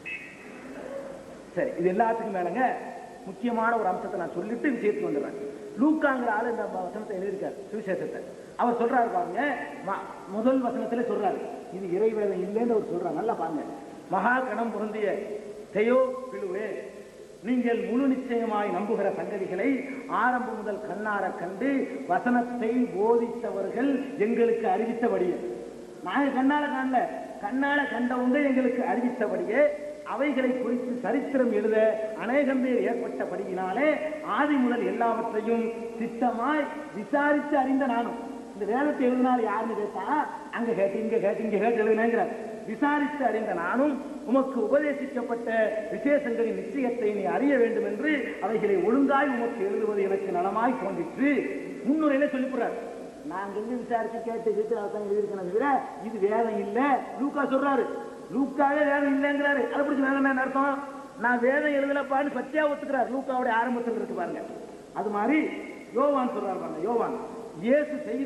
சரி இது எல்லாத்துக்கும் மேலங்க முக்கியமான ஒரு அம்சத்தை நான் சொல்லிட்டு விஷயத்துக்கு வந்துடுறேன் லூக்காங்கிற ஆளு இந்த வசனத்தை எழுதியிருக்காரு சுவிசேஷத்தை அவர் சொல்றாரு பாருங்க ம- முதல் வசனத்துல சொல்றாரு இது இறைவேதம் இல்லைன்னு அவர் சொல்றாரு நல்லா பாருங்க மகா கணம் பொருந்திய தெயோ பிழுவே நீங்கள் முழு நிச்சயமாய் நம்புகிற சங்கதிகளை ஆரம்பம் முதல் கண்ணார கண்டு வசனத்தை போதித்தவர்கள் எங்களுக்கு அறிவித்தபடியே நாங்க கண்ணால காணல கண்ணால கண்டவங்க எங்களுக்கு அறிவித்தபடியே அவைகளை குறித்து சரித்திரம் எழுத அநேகம் பேர் ஏற்பட்டபடியினாலே ஆதி முதல் எல்லாவற்றையும் சித்தமாய் விசாரித்து அறிந்த நானும் இந்த வேதத்தை எழுதினால் யாருன்னு கேட்டா அங்க கேட்டு இங்க கேட்டு இங்க கேட்டு எழுதினேங்கிறார் விசாரித்து அறிந்த நானும் உமக்கு உபதேசிக்கப்பட்ட விசேஷங்களின் நிச்சயத்தை நீ அறிய வேண்டும் என்று அவைகளை ஒழுங்காய் உமக்கு எழுதுவது எனக்கு நலமாய் தோன்றிற்று முன்னுரையில சொல்லிவிடுறார் நாங்க எங்க விசாரிச்சு கேட்டு கேட்டு அதான் எழுதியிருக்கணும் தவிர இது வேதம் இல்ல லூக்கா சொல்றாரு லூக்காவே வேதம் இல்லைங்கிறாரு அதை பிடிச்சி வேதம் என்ன அர்த்தம் நான் வேதம் எழுதலப்பான்னு சத்தியா ஒத்துக்கிறார் லூக்காவுடைய ஆரம்பத்தில் இருக்கு பாருங்க அது மாதிரி யோவான் சொல்றாரு பாருங்க யோவான் இயேசு செய்த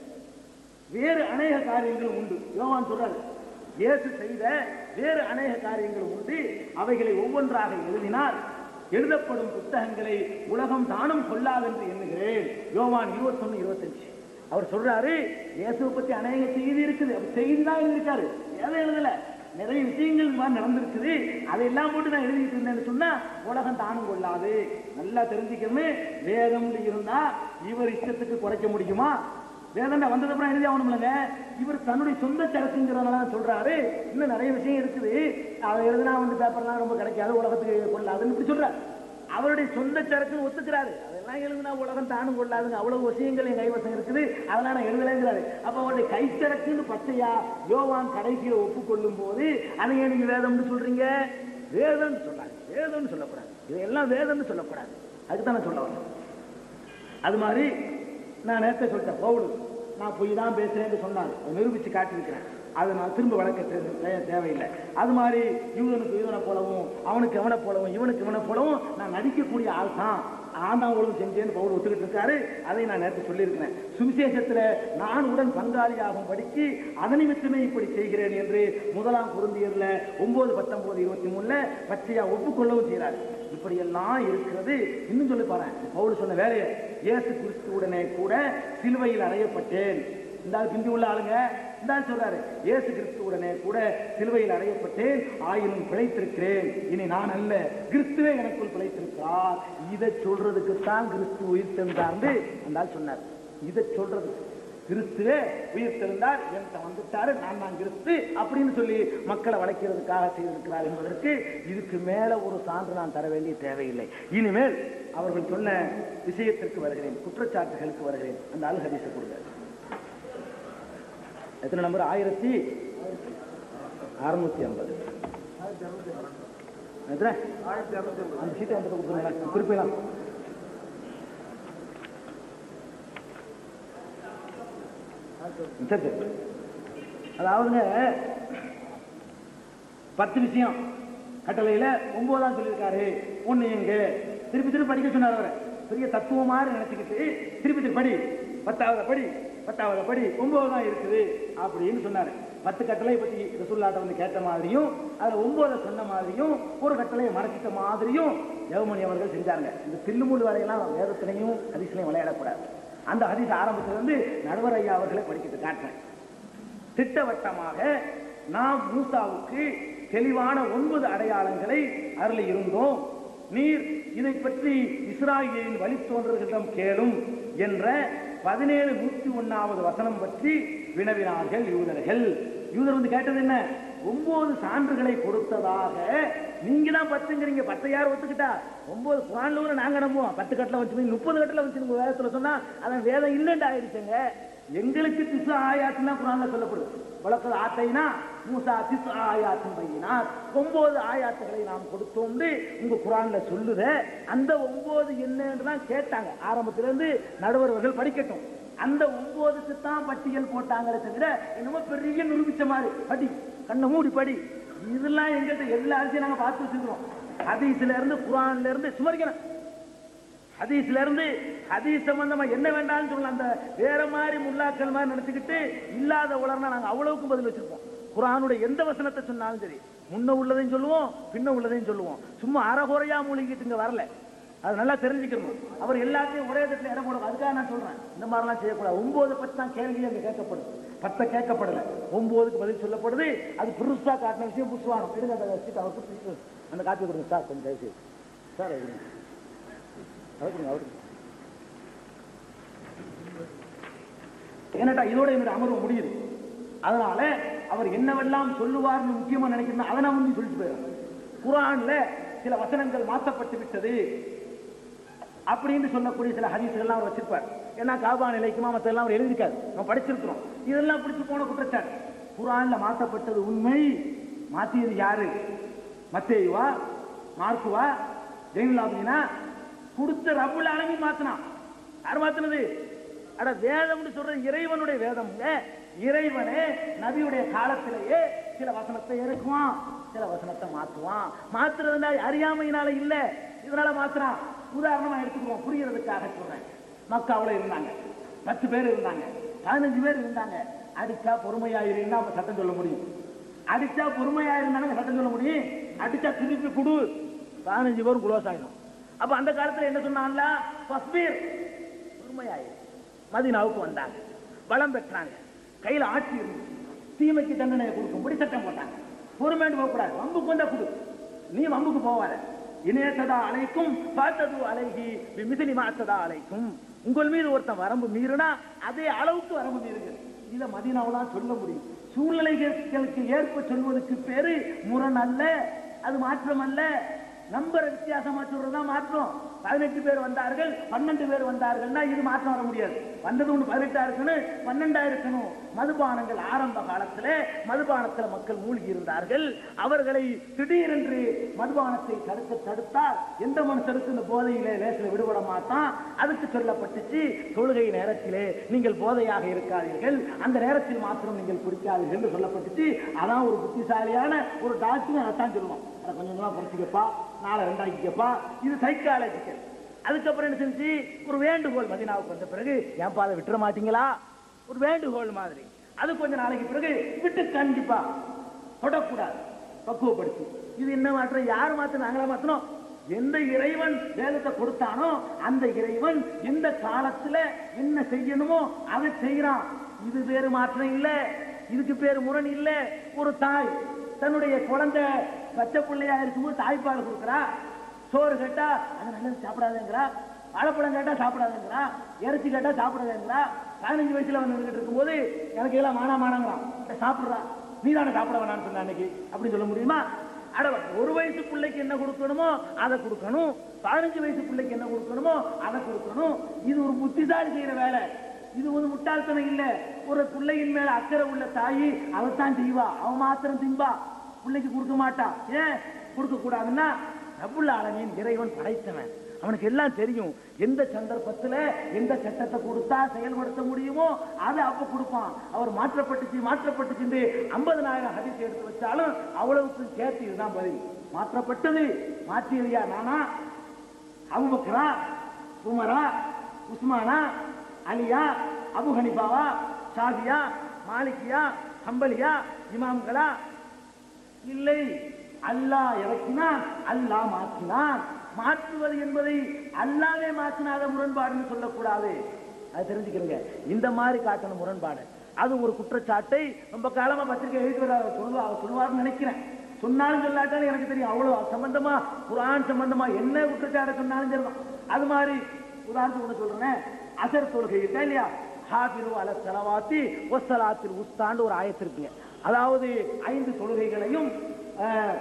வேறு அநேக காரியங்களும் உண்டு யோவான் சொல்றாரு இயேசு செய்த வேறு அநேக காரியங்களும் உண்டு அவைகளை ஒவ்வொன்றாக எழுதினால் எழுதப்படும் புத்தகங்களை உலகம் தானும் கொள்ளாதென்று எண்ணுகிறேன் யோவான் இருபத்தொன்னு இருபத்தஞ்சு அவர் சொல்றாரு இயேசுவை பத்தி அநேக செய்தி இருக்குது அப்ப செய்தி தான் எழுதியிருக்காரு ஏதோ எழுதல நிறைய விஷயங்கள் இந்த மாதிரி நடந்திருக்குது அதையெல்லாம் போட்டு நான் எழுதிட்டு இருந்தேன்னு சொன்னா உலகம் தானும் கொள்ளாது நல்லா தெரிஞ்சுக்கணும் வேதம் இருந்தா இவர் இஷ்டத்துக்கு குறைக்க முடியுமா வேதனை வந்ததுக்கப்புறம் எழுதி ஆகணும்லங்க இவர் தன்னுடைய சொந்த சரக்குங்கிறதுனால சொல்றாரு இன்னும் நிறைய விஷயம் இருக்குது அதை எழுதினா வந்து பேப்பர்லாம் ரொம்ப கிடைக்காது உலகத்துக்கு கொள்ளாதுன்னு இப்படி சொல்றாரு அவருடைய சொந்த சரக்குன்னு ஒத்துக்கிறாரு அதெல்லாம் எழுதுனா உலகம் தானும் கொள்ளாதுங்க அவ்வளவு விஷயங்கள் என் கைவசம் இருக்குது அதெல்லாம் நான் எழுதலைங்கிறாரு அப்ப அவருடைய கைச்சரக்குன்னு பச்சையா யோவான் கடைசியில ஒப்புக்கொள்ளும் போது அதை ஏன் நீங்க வேதம்னு சொல்றீங்க வேதம்னு சொல்றாங்க வேதம்னு சொல்லக்கூடாது இதெல்லாம் வேதம்னு சொல்லக்கூடாது அதுக்கு தான் நான் சொல்ல வரேன் அது மாதிரி நான் நேரத்தை சொல்லிட்டேன் பவுல் நான் பொய் தான் பேசுறேன்னு சொன்னார் அதை நிரூபிச்சு காட்டியிருக்கிறேன் அதை நான் திரும்ப வழக்க தே- தே- தேவையில்லை அது மாதிரி யூதனுக்கு யூதனை போலவும் அவனுக்கு அவனை போலவும் இவனுக்கு இவனை போலவும் நான் நடிக்கக்கூடிய ஆள் தான் ஆண்டாம் ஒழுங்கு செஞ்சேன்னு பவுல் ஒத்துக்கிட்டு இருக்காரு அதை நான் நேற்று சொல்லியிருக்கிறேன் சுவிசேஷத்துல நான் உடன் பங்காளியாகும் படிக்கு அதனை விட்டுமே இப்படி செய்கிறேன் என்று முதலாம் குருந்தியர்ல ஒன்பது பத்தொன்பது இருபத்தி மூணுல பச்சையா ஒப்புக்கொள்ளவும் செய்கிறார் இப்படியெல்லாம் இருக்கிறது இன்னும் சொல்லி பாரு பவுல் சொன்ன வேலையை இயேசு கிறிஸ்துவுடனே கூட சிலுவையில் அறையப்பட்டேன் இந்த ஆள் பிந்தி உள்ள ஆளுங்க இந்த ஆள் சொல்றாரு இயேசு கிறிஸ்துவுடனே கூட சிலுவையில் அறையப்பட்டேன் ஆயினும் பிழைத்திருக்கிறேன் இனி நான் அல்ல கிறிஸ்துவே எனக்குள் பிழைத்திருக்கிறார் இதை சொல்றதுக்கு தான் கிறிஸ்து உயிர் தெழுந்தார்ந்து அந்த ஆள் சொன்னார் இதை சொல்றதுக்கு கிறிஸ்துவே உயிர் தெழுந்தார் என்கிட்ட வந்துட்டாரு நான் தான் கிறிஸ்து அப்படின்னு சொல்லி மக்களை வளைக்கிறதுக்காக செய்திருக்கிறார் என்பதற்கு இதுக்கு மேல ஒரு சான்று நான் தர வேண்டிய தேவையில்லை இனிமேல் அவர்கள் சொன்ன விஷயத்திற்கு வருகிறேன் குற்றச்சாட்டுகளுக்கு வருகிறேன் அந்த ஆள் ஹதீஸை கொடுங்க எத்தனை நம்பர் ஆயிரத்தி அறுநூத்தி ஐம்பது எத்தனை அந்த சீட்டை வந்து கொடுத்துருங்க குறிப்பிடலாம் சரி சரி அதாவதுங்க பத்து விஷயம் கட்டளையில ஒன்பதாம் சொல்லியிருக்காரு ஒண்ணு எங்க திருப்பி திருப்பி படிக்க சொன்னார் அவரை பெரிய தத்துவம் மாதிரி நினைச்சுக்கிட்டு திருப்பி திருப்பி படி பத்தாவது படி பத்தாவது படி ஒன்பது தான் இருக்குது அப்படின்னு சொன்னாரு பத்து கட்டளை பத்தி ரசூல்லாட்ட வந்து கேட்ட மாதிரியும் அதுல ஒன்பதை சொன்ன மாதிரியும் ஒரு கட்டளையை மறைச்சிட்ட மாதிரியும் தேவமணி அவர்கள் செஞ்சாங்க இந்த தில்லுமுள் வேலையெல்லாம் வேதத்திலையும் ஹதீஸ்லையும் விளையாடக்கூடாது அந்த ஹதீஸ் ஆரம்பத்துல இருந்து நடுவர் ஐயா அவர்களை படிக்கிட்டு காட்டுறேன் திட்டவட்டமாக நாம் மூசாவுக்கு தெளிவான ஒன்பது அடையாளங்களை அருளி இருந்தோம் நீர் இதை பற்றி இஸ்ராயேலின் வழித்தோன்றர்களிடம் கேளும் என்ற பதினேழு நூத்தி ஒன்னாவது வசனம் பற்றி வினவினார்கள் யூதர்கள் யூதர் வந்து கேட்டது என்ன ஒன்பது சான்றுகளை கொடுத்ததாக நீங்க தான் பத்துங்கிறீங்க பத்தை யார் ஒத்துக்கிட்டா ஒன்பது குரான்ல கூட நாங்க நம்புவோம் பத்து கட்டில வச்சு முப்பது கட்டில வச்சு உங்க வேதத்துல சொன்னா அதான் வேதம் இல்லைன்னு ஆயிடுச்சுங்க எங்களுக்கு திசு ஆயாத்துனா குரான்ல சொல்லப்படுது வழக்கது ஆத்தைனா மூசா திசு ஆயாத்தும் பையினார் ஒன்பது ஆயாத்துகளை நாம் கொடுத்தோம்னு உங்க குரான்ல சொல்லுத அந்த ஒன்பது என்னன்னு தான் கேட்டாங்க ஆரம்பத்துல இருந்து நடுவர்கள் படிக்கட்டும் அந்த ஒன்பதுக்கு தான் பட்டியல் போட்டாங்களே தவிர என்னமோ பெரிய நிரூபிச்ச மாதிரி படி கண்ணை மூடி படி இதெல்லாம் எங்கிட்ட எல்லா அரிசியும் நாங்க பார்த்து வச்சிருக்கிறோம் ஹதீஸ்ல இருந்து குரான்ல இருந்து சுமரிக்கணும் ஹதீஸ்ல இருந்து ஹதீஸ் சம்பந்தமா என்ன வேண்டாம்னு சொல்லலாம் அந்த வேற மாதிரி முல்லாக்கள் மாதிரி நினைச்சுக்கிட்டு இல்லாத உலர்னா நாங்க அவ்வளவுக்கும் பதில் வச்சிருப்போம் குரானுடைய எந்த வசனத்தை சொன்னாலும் சரி முன்ன உள்ளதையும் சொல்லுவோம் பின்ன உள்ளதையும் சொல்லுவோம் சும்மா அறகுறையா மூழ்கிட்டு இங்க வரல அது நல்லா தெரிஞ்சுக்கணும் அவர் எல்லாத்தையும் ஒரே இடத்துல இடம் போடுவோம் அதுக்காக நான் சொல்றேன் இந்த மாதிரிலாம் செய்யக்கூடாது ஒன்பது பத்தி தான் கேள்வி அங்க கேட்கப்படுது பத்த கேட்கப்படல ஒன்பதுக்கு பதில் சொல்லப்படுது அது பெருசா காட்டின விஷயம் புஷ்வானம் எடுங்க அதை வச்சுட்டு அவருக்கு பிடிச்சு அந்த காப்பி கொடுங்க சார் கொஞ்சம் தயவு செய்து சார் அது கொடுங்க. அவர் கொடுங்க அவர் கொடுங்க. ஏன்னாட்டா இதோட என்னோட அமர்வு முடியுது அதனால அவர் என்னவெல்லாம் சொல்லுவார்னு முக்கியமா நினைக்கிறேன் அதை நான் வந்து சொல்லிட்டு போயிடுறேன் குரான்ல சில வசனங்கள் மாற்றப்பட்டு விட்டது அப்படின்னு சொல்லக்கூடிய சில ஹதீஸ்கள்லாம் அவர் வச்சிருப்பார் ஏன்னா காபா நிலைக்குமா மற்ற எல்லாம் அவர் எழுதியிருக்காரு நம்ம படிச்சிருக்கிறோம் இதெல்லாம் பிடிச்சு போன குற்றச்சாட்டு குரான்ல மாற்றப்பட்டது உண்மை மாத்தியது யாரு மத்தேயுவா மார்க்குவா ஜெயின்லாபினா கொடுத்த ரப்புல் அளவி மாத்தினான் யார் மாத்தினது அட வேதம்னு சொல்றது இறைவனுடைய வேதம்ங்க இறைவனே நபியுடைய காலத்திலேயே சில வசனத்தை இறக்குவான் சில வசனத்தை மாத்துவான் மாத்துறதுனால அறியாமையினால இல்ல இதனால மாத்துறான் உதாரணமா எடுத்துக்குவோம் புரியறதுக்காக சொல்றேன் மக்காவுல இருந்தாங்க பத்து பேர் இருந்தாங்க பதினஞ்சு பேர் இருந்தாங்க அடிச்சா பொறுமையா இருந்தா அப்ப சட்டம் சொல்ல முடியும் அடிச்சா பொறுமையா இருந்தாங்க சட்டம் சொல்ல முடியும் அடிச்சா திருப்பி குடு பதினஞ்சு பேரும் குளோஸ் ஆயிடும் அப்ப அந்த காலத்துல என்ன சொன்னான்ல பஸ்பீர் பொறுமையாயிரு மதினாவுக்கு வந்தாங்க வளம் பெற்றாங்க கையில ஆட்சி இருந்துச்சு தீமைக்கு தண்டனையை கொடுக்கும்படி சட்டம் போட்டாங்க பொறுமைன்னு போகக்கூடாது வம்புக்கு வந்தா கொடு நீ வம்புக்கு போவாத இணையத்ததா அலைக்கும் பார்த்தது அலைகி மிசிலி மாத்ததா அலைக்கும் உங்கள் மீது ஒருத்தன் வரம்பு மீறினா அதே அளவுக்கு வரம்பு மீறுங்க இதை மதினாவெல்லாம் சொல்ல முடியும் சூழ்நிலைகளுக்கு ஏற்ப சொல்வதற்கு பேரு முரண் அல்ல அது மாற்றம் அல்ல நம்பரை வித்தியாசமா சொல்றதுதான் மாற்றம் பதினெட்டு பேர் வந்தார்கள் பன்னெண்டு பேர் வந்தார்கள்னா இது மாற்றம் வர முடியாது வந்தது ஒண்ணு பதினெட்டா இருக்கணும் பன்னெண்டா இருக்கணும் மதுபானங்கள் ஆரம்ப காலத்துல மதுபானத்துல மக்கள் மூழ்கி இருந்தார்கள் அவர்களை திடீரென்று மதுபானத்தை தடுக்க தடுத்தால் எந்த மனுஷருக்கு இந்த போதையிலே லேசில் விடுபட மாட்டான் அதுக்கு சொல்லப்பட்டுச்சு தொழுகை நேரத்திலே நீங்கள் போதையாக இருக்காதீர்கள் அந்த நேரத்தில் மாத்திரம் நீங்கள் குடிக்காதீர்கள் என்று சொல்லப்பட்டுச்சு அதான் ஒரு புத்திசாலியான ஒரு டாக்டர் அதான் சொல்லுவோம் அதை கொஞ்சம் கொஞ்சமா குறைச்சிக்கப்பா நாளை ரெண்டாக்கிக்கப்பா இது சைக்காலஜிக்கல் அதுக்கப்புறம் என்ன செஞ்சு ஒரு வேண்டுகோள் மதினாவுக்கு வந்த பிறகு ஏன்பா அதை விட்டுற மாட்டீங்களா ஒரு வேண்டுகோள் மாதிரி அது கொஞ்ச நாளைக்கு பிறகு விட்டு கண்டிப்பா தொடக்கூடாது பக்குவப்படுத்தி இது என்ன மாற்றம் யார் மாத்த நாங்களா மாத்தணும் எந்த இறைவன் வேதத்தை கொடுத்தானோ அந்த இறைவன் எந்த காலத்துல என்ன செய்யணுமோ அதை செய்யறான் இது வேறு மாற்றம் இல்ல இதுக்கு பேர் முரண் இல்ல ஒரு தாய் தன்னுடைய குழந்தை பச்சை பிள்ளையா இருக்கும்போது தாய்ப்பால் கொடுக்குறா சோறு கேட்டா அது நல்லது சாப்பிடாதுங்கிறா வாழைப்பழம் கேட்டா சாப்பிடாதுங்கிறா இறைச்சி கேட்டா சாப்பிடாதுங்கிறா பதினஞ்சு வயசுல வந்து நின்றுட்டு இருக்கும்போது எனக்கு எல்லாம் மானா மானாங்கிறான் சாப்பிடுறா நீ தானே சாப்பிட வேணாம்னு சொன்ன அன்னைக்கு அப்படின்னு சொல்ல முடியுமா அட ஒரு வயசு பிள்ளைக்கு என்ன கொடுக்கணுமோ அதை கொடுக்கணும் பதினஞ்சு வயசு பிள்ளைக்கு என்ன கொடுக்கணுமோ அதை கொடுக்கணும் இது ஒரு புத்திசாலி செய்யற வேலை இது ஒரு முட்டாள்தனம் இல்ல ஒரு பிள்ளையின் மேல அக்கறை உள்ள தாயி அவத்தான் செய்வா அவன் மாத்திரம் திம்பா பிள்ளைக்கு கொடுக்க மாட்டான் ஏன் கொடுக்க கூடாதுன்னா ரப்புல் ஆலமீன் இறைவன் படைத்தவன் அவனுக்கு எல்லாம் தெரியும் எந்த சந்தர்ப்பத்துல எந்த சட்டத்தை கொடுத்தா செயல்படுத்த முடியுமோ அதை அப்ப கொடுப்பான் அவர் மாற்றப்பட்டுச்சு மாற்றப்பட்டுச்சு ஐம்பதனாயிரம் ஹதீஸ் எடுத்து வச்சாலும் அவ்வளவுக்கு சேர்த்து இதுதான் பதில் மாற்றப்பட்டது மாற்றியதையா நானா அபுபக்கரா உமரா உஸ்மானா அலியா அபு ஹனிஃபாவா ஷாதியா மாலிகியா ஹம்பலியா இமாம்களா இல்லை அல்லாஹ் இறக்கினான் அல்லாஹ் மாற்றினான் மாற்றுவது என்பதை அல்லாவே மாற்றினாத முரண்பாடுன்னு சொல்லக்கூடாது அது தெரிஞ்சுக்கிறீங்க இந்த மாதிரி காட்டின முரண்பாடு அது ஒரு குற்றச்சாட்டை ரொம்ப காலமா பத்திரிகை எழுதி அவர் சொல்லுவா அவர் சொல்லுவார்னு நினைக்கிறேன் சொன்னாலும் சொல்லாட்டாலும் எனக்கு தெரியும் அவ்வளவு அது சம்பந்தமா குரான் சம்பந்தமா என்ன குற்றச்சாட்டை சொன்னாலும் சரிதான் அது மாதிரி உதாரணத்துக்கு ஒண்ணு சொல்றேன் அசர் தொழுகை இருக்கா இல்லையா ஹாபிரு அல செலவாத்தி ஒசலாத்தில் உஸ்தாண்டு ஒரு ஆயத்து இருக்குங்க அதாவது ஐந்து தொழுகைகளையும் அஹ்,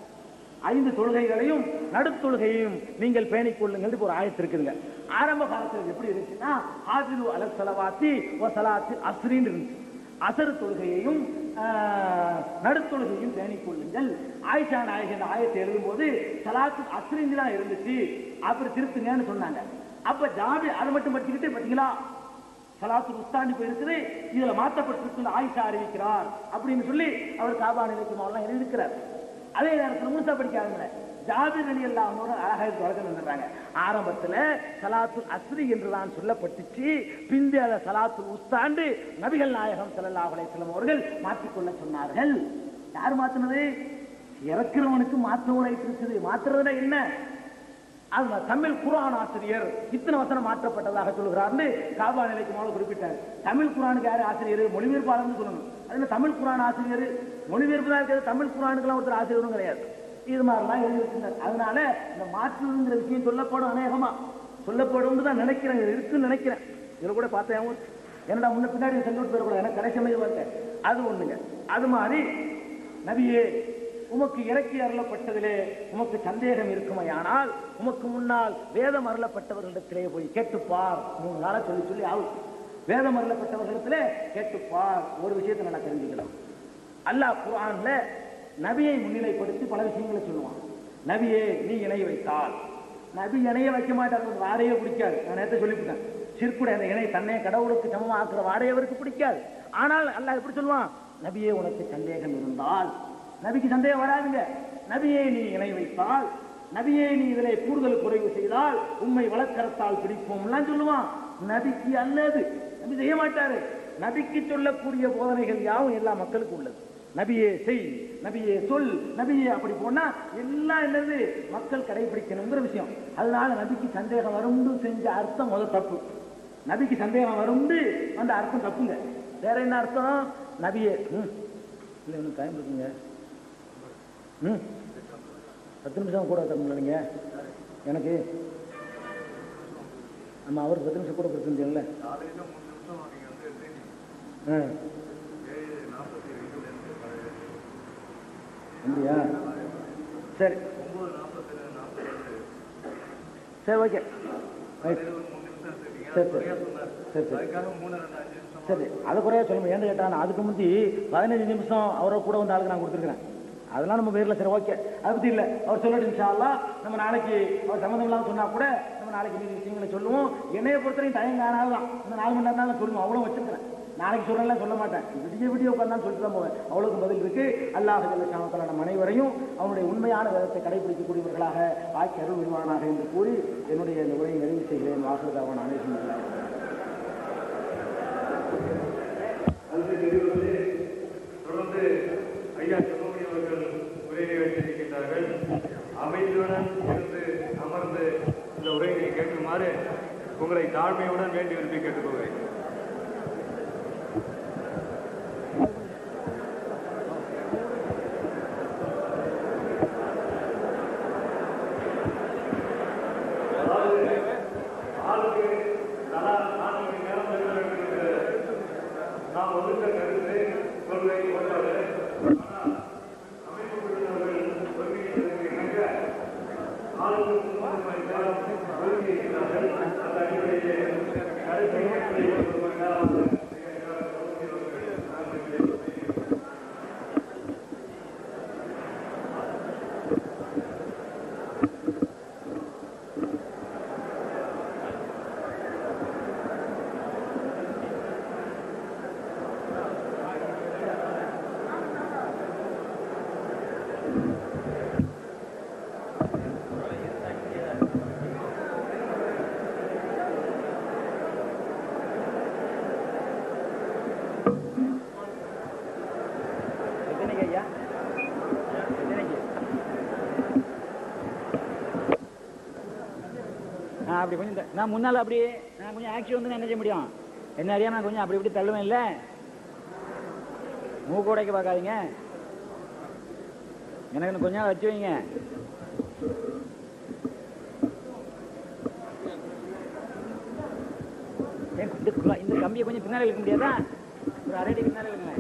ஐந்து தொழுகைகளையும் நடுத்தொழுகையையும் நீங்கள் பேணிக் கொள்ளுங்கள் ஒரு ஆயத்து இருக்குதுங்க ஆரம்ப காலத்தில் எப்படி இருந்துச்சுன்னா ஹாபிரு அல செலவாத்தி ஒசலாத்தில் அஸ்ரின்னு இருந்துச்சு அசர் தொழுகையையும் ஆஹ், நடுத்தொழுகையும் பேணிக் கொள்ளுங்கள் ஆயிஷா நாயகி இந்த ஆயத்தை எழுதும்போது சலாத்து அஸ்ரின்னு தான் இருந்துச்சு அப்புறம் திருத்துங்கன்னு சொன்னாங்க அப்ப ஜாபி அதை மட்டும் படிச்சுக்கிட்டு பாத்தீங்களா சலாத்து உஸ்தாண்டி போயிருக்குது இதுல மாற்றப்பட்டிருக்கு ஆயிஷா அறிவிக்கிறார் அப்படின்னு சொல்லி அவர் காபா நிலைக்கு எல்லாம் எழுதியிருக்கிறார் அதே நேரத்தில் முழுசா படிக்காதுங்க ஜாபிர் அலி அல்லாம அழகா இது வழக்கம் வந்துடுறாங்க ஆரம்பத்துல சலாத்துல் அஸ்ரி என்றுதான் சொல்லப்பட்டுச்சு பிந்தி அதை சலாத்துல் உஸ்தாண்டு நபிகள் நாயகம் ஸல்லல்லாஹு அலைஹி வஸல்லம் அவர்கள் மாற்றிக்கொள்ள சொன்னார்கள் யார் மாத்தினது இறக்குறவனுக்கு மாற்ற உரை இருக்குது மாத்துறதுனா என்ன அந்த தமிழ் குர்ஆன் ஆசிரியர் இத்தனை வசனம் மாற்றப்பட்டதாக சொல்லுகிறார்னு காபா நிலைக்கு மேல குறிப்பிட்டார் தமிழ் குர்ஆனுக்கு யாரு ஆசிரியர் மொழிபெயர்ப்பாளர்னு சொல்லணும் அதுல தமிழ் குர்ஆன் ஆசிரியர் மொழிபெயர்ப்பு தான் இருக்கிறது தமிழ் குர்ஆனுக்கெல்லாம் ஒருத்தர் ஆசிரியரும் கிடையாது இது மாதிரிலாம் எழுதியிருக்கிறார் அதனால இந்த மாற்றுங்கிற விஷயம் சொல்லப்படும் அநேகமா சொல்லப்படும் தான் நினைக்கிறேன் இது இருக்குன்னு நினைக்கிறேன் இதுல கூட பார்த்தேன் என்னடா முன்ன பின்னாடி சென்று போயிடக்கூடாது எனக்கு கடைசி சமயம் வரல அது ஒண்ணுங்க அது மாதிரி நபியே உமக்கு இறக்கி அருளப்பட்டதிலே உமக்கு சந்தேகம் இருக்குமையானால் உமக்கு முன்னால் வேதம் அருளப்பட்டவர்களிடத்திலே போய் கேட்டுப்பார் மூணு நாளா சொல்லி சொல்லி ஆகும் வேதம் அருளப்பட்டவர்களிடத்திலே கேட்டுப்பார் ஒரு விஷயத்தை நல்லா தெரிஞ்சுக்கலாம் அல்லாஹ் குர்ஆன்ல நபியை முன்னிலைப்படுத்தி பல விஷயங்களை சொல்லுவான் நபியே நீ இணை வைத்தால் நபி இணைய வைக்க மாட்டார் அவருக்கு வாடையே பிடிக்காது நான் நேரத்தை சொல்லிவிட்டேன் சிற்குடைய அந்த இணை தன்னை கடவுளுக்கு சமமா ஆக்குற வாடையை அவருக்கு பிடிக்காது ஆனால் அல்லாஹ் எப்படி சொல்லுவான் நபியே உனக்கு சந்தேகம் இருந்தால் நபிக்கு சந்தேகம் வராதுங்க நபியை நீ இணை வைத்தால் நபியை நீ இதிலே கூடுதல் குறைவு செய்தால் உண்மை வழக்கரத்தால் பிடிப்போம்லாம் சொல்லுவான் நபிக்கு அல்லது நபி செய்ய மாட்டாரு நபிக்கு சொல்லக்கூடிய போதனைகள் யாவும் எல்லா மக்களுக்கும் உள்ளது நபியே செய் நபியே சொல் நபியே அப்படி போனா எல்லாம் என்னது மக்கள் கடைபிடிக்கணுங்கிற விஷயம் அதனால நபிக்கு சந்தேகம் வரும்னு செஞ்ச அர்த்தம் முத தப்பு நபிக்கு சந்தேகம் வரும்னு அந்த அர்த்தம் தப்புங்க வேற என்ன அர்த்தம் நபியே ம் இல்லை இன்னும் டைம் இருக்குங்க ம் பத்து நிமிஷம் கூட தரணும்ல நீங்க எனக்கு ஆமா அவருக்கு பத்து நிமிஷம் கூட கொடுத்துருந்தீங்கல்ல ஆ அப்படியா சரி சரி ஓகே ரைட் சரி சரி சரி சரி சரி அதை குறையா சொல்லுங்க ஏன்னு கேட்டா நான் அதுக்கு முந்தி பதினஞ்சு நிமிஷம் அவரை கூட வந்து ஆளுக்கு நான் கொடுத்துருக்கிறேன் அதெல்லாம் நம்ம பேர்ல சரி ஓகே அதை பத்தி இல்ல அவர் சொல்லட்டும் இன்ஷா அல்லாஹ் நம்ம நாளைக்கு அவர் சம்மந்தம் இல்லாம சொன்னா கூட நம்ம நாளைக்கு மீதி விஷயங்களை சொல்லுவோம் என்னைய பொறுத்தவரைக்கும் டைம் ஆனாலும் இந்த நாலு மணி நேரம் தான் சொல்லுவோம் அவ்வளவு வச்சிருக்கிறேன் நாளைக்கு சொல்றேன்லாம் சொல்ல மாட்டேன் விடிய விடிய உட்காந்து சொல்லிட்டு தான் போவேன் அவ்வளவுக்கு பதில் இருக்கு அல்லாஹ் ஜல்லஷாமத்தால நம் அனைவரையும் அவனுடைய உண்மையான வேதத்தை கடைபிடிக்கக்கூடியவர்களாக ஆக்கி அருள் விடுவானாக என்று கூறி என்னுடைய இந்த உரையை நிறைவு செய்கிறேன் வாசுதாவன் அனைத்து அந்த தெரிவித்து தொடர்ந்து ஐயா செல்வமணி அவர்கள் உரையை வைத்திருக்கின்றார்கள் அமைதியுடன் இருந்து அமர்ந்து இந்த உரையை கேட்குமாறு உங்களை தாழ்மையுடன் வேண்டி விரும்பி கேட்டுக்கொள்கிறேன் ஆளுக்கு தலா நான்கு மணி நேரம் செல்ல வேண்டும் என்று நாம் ஒதுக்க கருத்து கொள்கை கொண்டது ஆனால் அமைப்பு குழுவினர்கள் ஒருங்கிணைந்ததற்கு இணங்க ஆளுக்கு மூன்று மணி நேரம் ஒதுக்கியிருக்கிறார்கள் அந்த அடிப்படையிலே கருத்தை ஒரு மணி நேரம் எத்தனைக்கு ஐயா எத்தனைக்கு ஆ அப்படி கொஞ்சம் த- நான் முன்னால் அப்படி நான் கொஞ்சம் ஆக்சி வந்து என்ன செய்ய முடியும் என்ன அறியாம நான் கொஞ்சம் அப்படி இப்படி தள்ளுவேன் இல்லை மூக்கு உடைக்க பார்க்காதீங்க எனக்கு இன்னும் கொஞ்ச நாள் வச்சு வைங்க ஏன் இந்த குழா- இந்த கம்பியை கொஞ்சம் பின்னாடி இழுக்க முடியாதா ஒரு அரை அடி பின்னாடி இழுங்க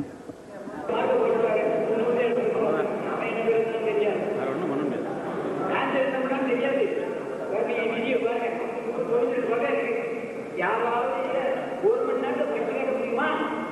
ஒரு மணி நேரத்தில் பிரச்சனை முடியுமா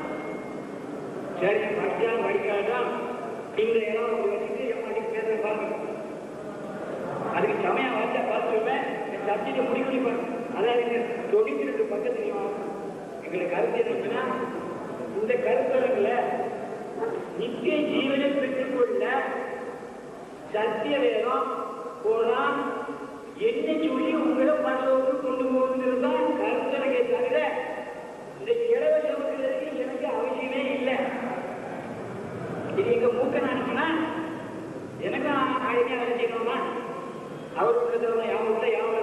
சரி படிச்சாலும் படிக்காதான் இந்த இடம் அப்படி வச்சுட்டு எப்படி பேச பாருங்க அதுக்கு சமயம் வச்சா பார்த்துருவேன் சப்ஜெக்டை முடிவு பண்ணிப்பேன் அதாவது தொண்ணூத்தி ரெண்டு பக்கத்துலையும் எங்களுக்கு கருத்து என்னன்னா இந்த கருத்தரங்குல நித்திய ஜீவனை பெற்றுக்கொள்ள சத்திய வேதம் குரான் என்ன சொல்லி உங்களை பரலோக்கு கொண்டு போகுங்கிறது தான் கருத்தரங்கை தவிர இந்த இளவரசி அவர்களுக்கு எனக்கு அவசியமே இல்லை இது எங்க மூக்க நினைச்சுனா எனக்கும் ஆயிரமே வேலை செய்யணுமா அவர் உள்ளதவங்க யாரும் இல்லை யாரும்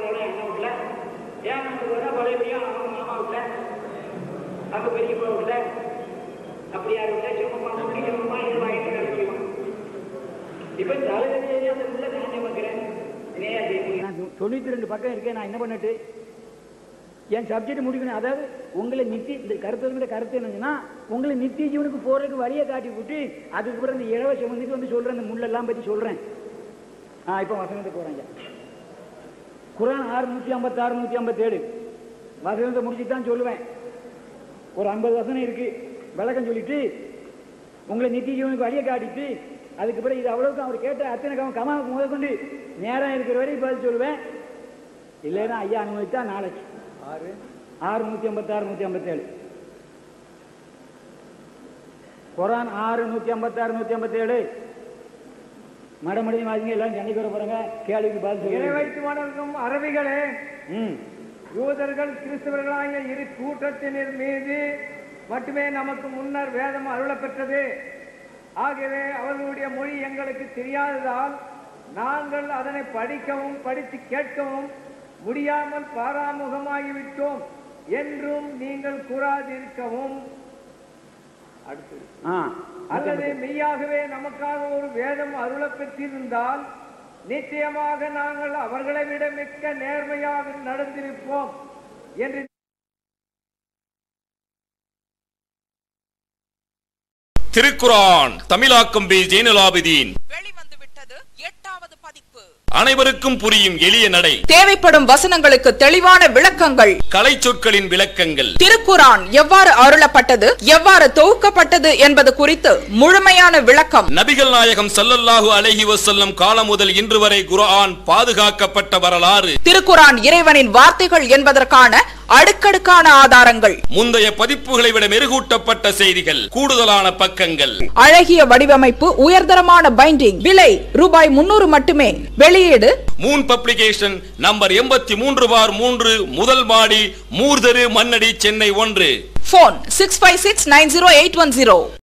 பெரியப்பா விட அப்படியா விட சும்மா முடிக்கணுமா இது வாங்கிட்டு வர சொல்லுவான் இப்ப தலைவலியே அந்த உள்ள நான் வைக்கிறேன் நேயா செய்ய நான் தொ- தொண்ணூத்தி ரெண்டு பக்கம் இருக்கேன் நான் என்ன பண்ணிட்டு என் சப்ஜெக்ட் முடிக்கணும் அதாவது உங்களை நித்தி இந்த கருத்து கருத்து என்னன்னா உங்களை நித்திய ஜீவனுக்கு போறதுக்கு வழியை காட்டி விட்டு அதுக்கப்புறம் இந்த இழவை சுமந்துட்டு வந்து சொல்றேன் இந்த முள்ளெல்லாம் பத்தி சொல்றேன் ஆ இப்போ வசனத்துக்கு போறேன் குரான் ஆறு நூத்தி ஐம்பத்தாறு நூத்தி ஐம்பத்தேழு வசனத்தை முடிச்சு தான் சொல்லுவேன் ஒரு ஐம்பது வசனம் இருக்கு விளக்கம் சொல்லிட்டு உங்களை நித்திய ஜீவனுக்கு வழியை காட்டிட்டு அதுக்கு பிறகு இது அவ்வளவுக்கு அவர் கேட்ட அத்தனை கம கமாவுக்கு முதற்கொண்டு நேரம் இருக்கிற வரையும் பதில் சொல்லுவேன் இல்லைன்னா ஐயா அனுமதித்தா நாளைக்கு ஆறு ஆறு நூத்தி ஐம்பத்தாறு நூத்தி ஐம்பத்தேழு குரான் ஆறு நூத்தி ஐம்பத்தாறு நூத்தி ஐம்பத்தேழு மடமடி வாசிங்க எல்லாம் சண்டைக்கு வர போறாங்க கேள்விக்கு பதில் இறை சொல்லுங்க வைத்து வணங்கும் அரபிகளே ம் யூதர்கள் கிறிஸ்தவர்களாகிய இரு கூட்டத்தினர் மீது மட்டுமே நமக்கு முன்னர் வேதம் அருளப்பெற்றது ஆகவே அவர்களுடைய மொழி எங்களுக்கு தெரியாததால் நாங்கள் அதனை படிக்கவும் படித்து கேட்கவும் முடியாமல் பாராமுகமாகிவிட்டோம் என்றும் நீங்கள் கூறாதிருக்கவும் அடுத்தது ஆ அல்லது மெய்யாகவே நமக்காக ஒரு வேதம் அருளப் பெற்றிருந்தால் நிச்சயமாக நாங்கள் அவர்களை விட மிக்க நேர்மையாக நடந்திருப்போம் என்று திருக்குரான் தமிழாக்கம் பி ஜெயினலாபிதீன் வெளிவந்து விட்டது எட்டாவது பதிப்பு அனைவருக்கும் புரியும் எளிய நடை தேவைப்படும் வசனங்களுக்கு தெளிவான விளக்கங்கள் கலை சொற்களின் விளக்கங்கள் திருக்குரான் எவ்வாறு அருளப்பட்டது எவ்வாறு தொகுக்கப்பட்டது என்பது குறித்து முழுமையான விளக்கம் நபிகள் நாயகம் ஸல்லல்லாஹு அலைஹி வஸல்லம் காலம் முதல் இன்று வரை குர்ஆன் பாதுகாக்கப்பட்ட வரலாறு திருக்குரான் இறைவனின் வார்த்தைகள் என்பதற்கான அடுக்கடுக்கான ஆதாரங்கள் முந்தைய பதிப்புகளை விட மெருகூட்டப்பட்ட செய்திகள் கூடுதலான பக்கங்கள் அழகிய வடிவமைப்பு உயர்தரமான பைண்டிங் விலை ரூபாய் முன்னூறு மட்டுமே வெளியீடு மூன் பப்ளிகேஷன் நம்பர் எண்பத்தி மூன்று பார் மூன்று முதல் மாடி மூர்தரு மன்னடி சென்னை ஒன்று phone six five six nine zero eight one zero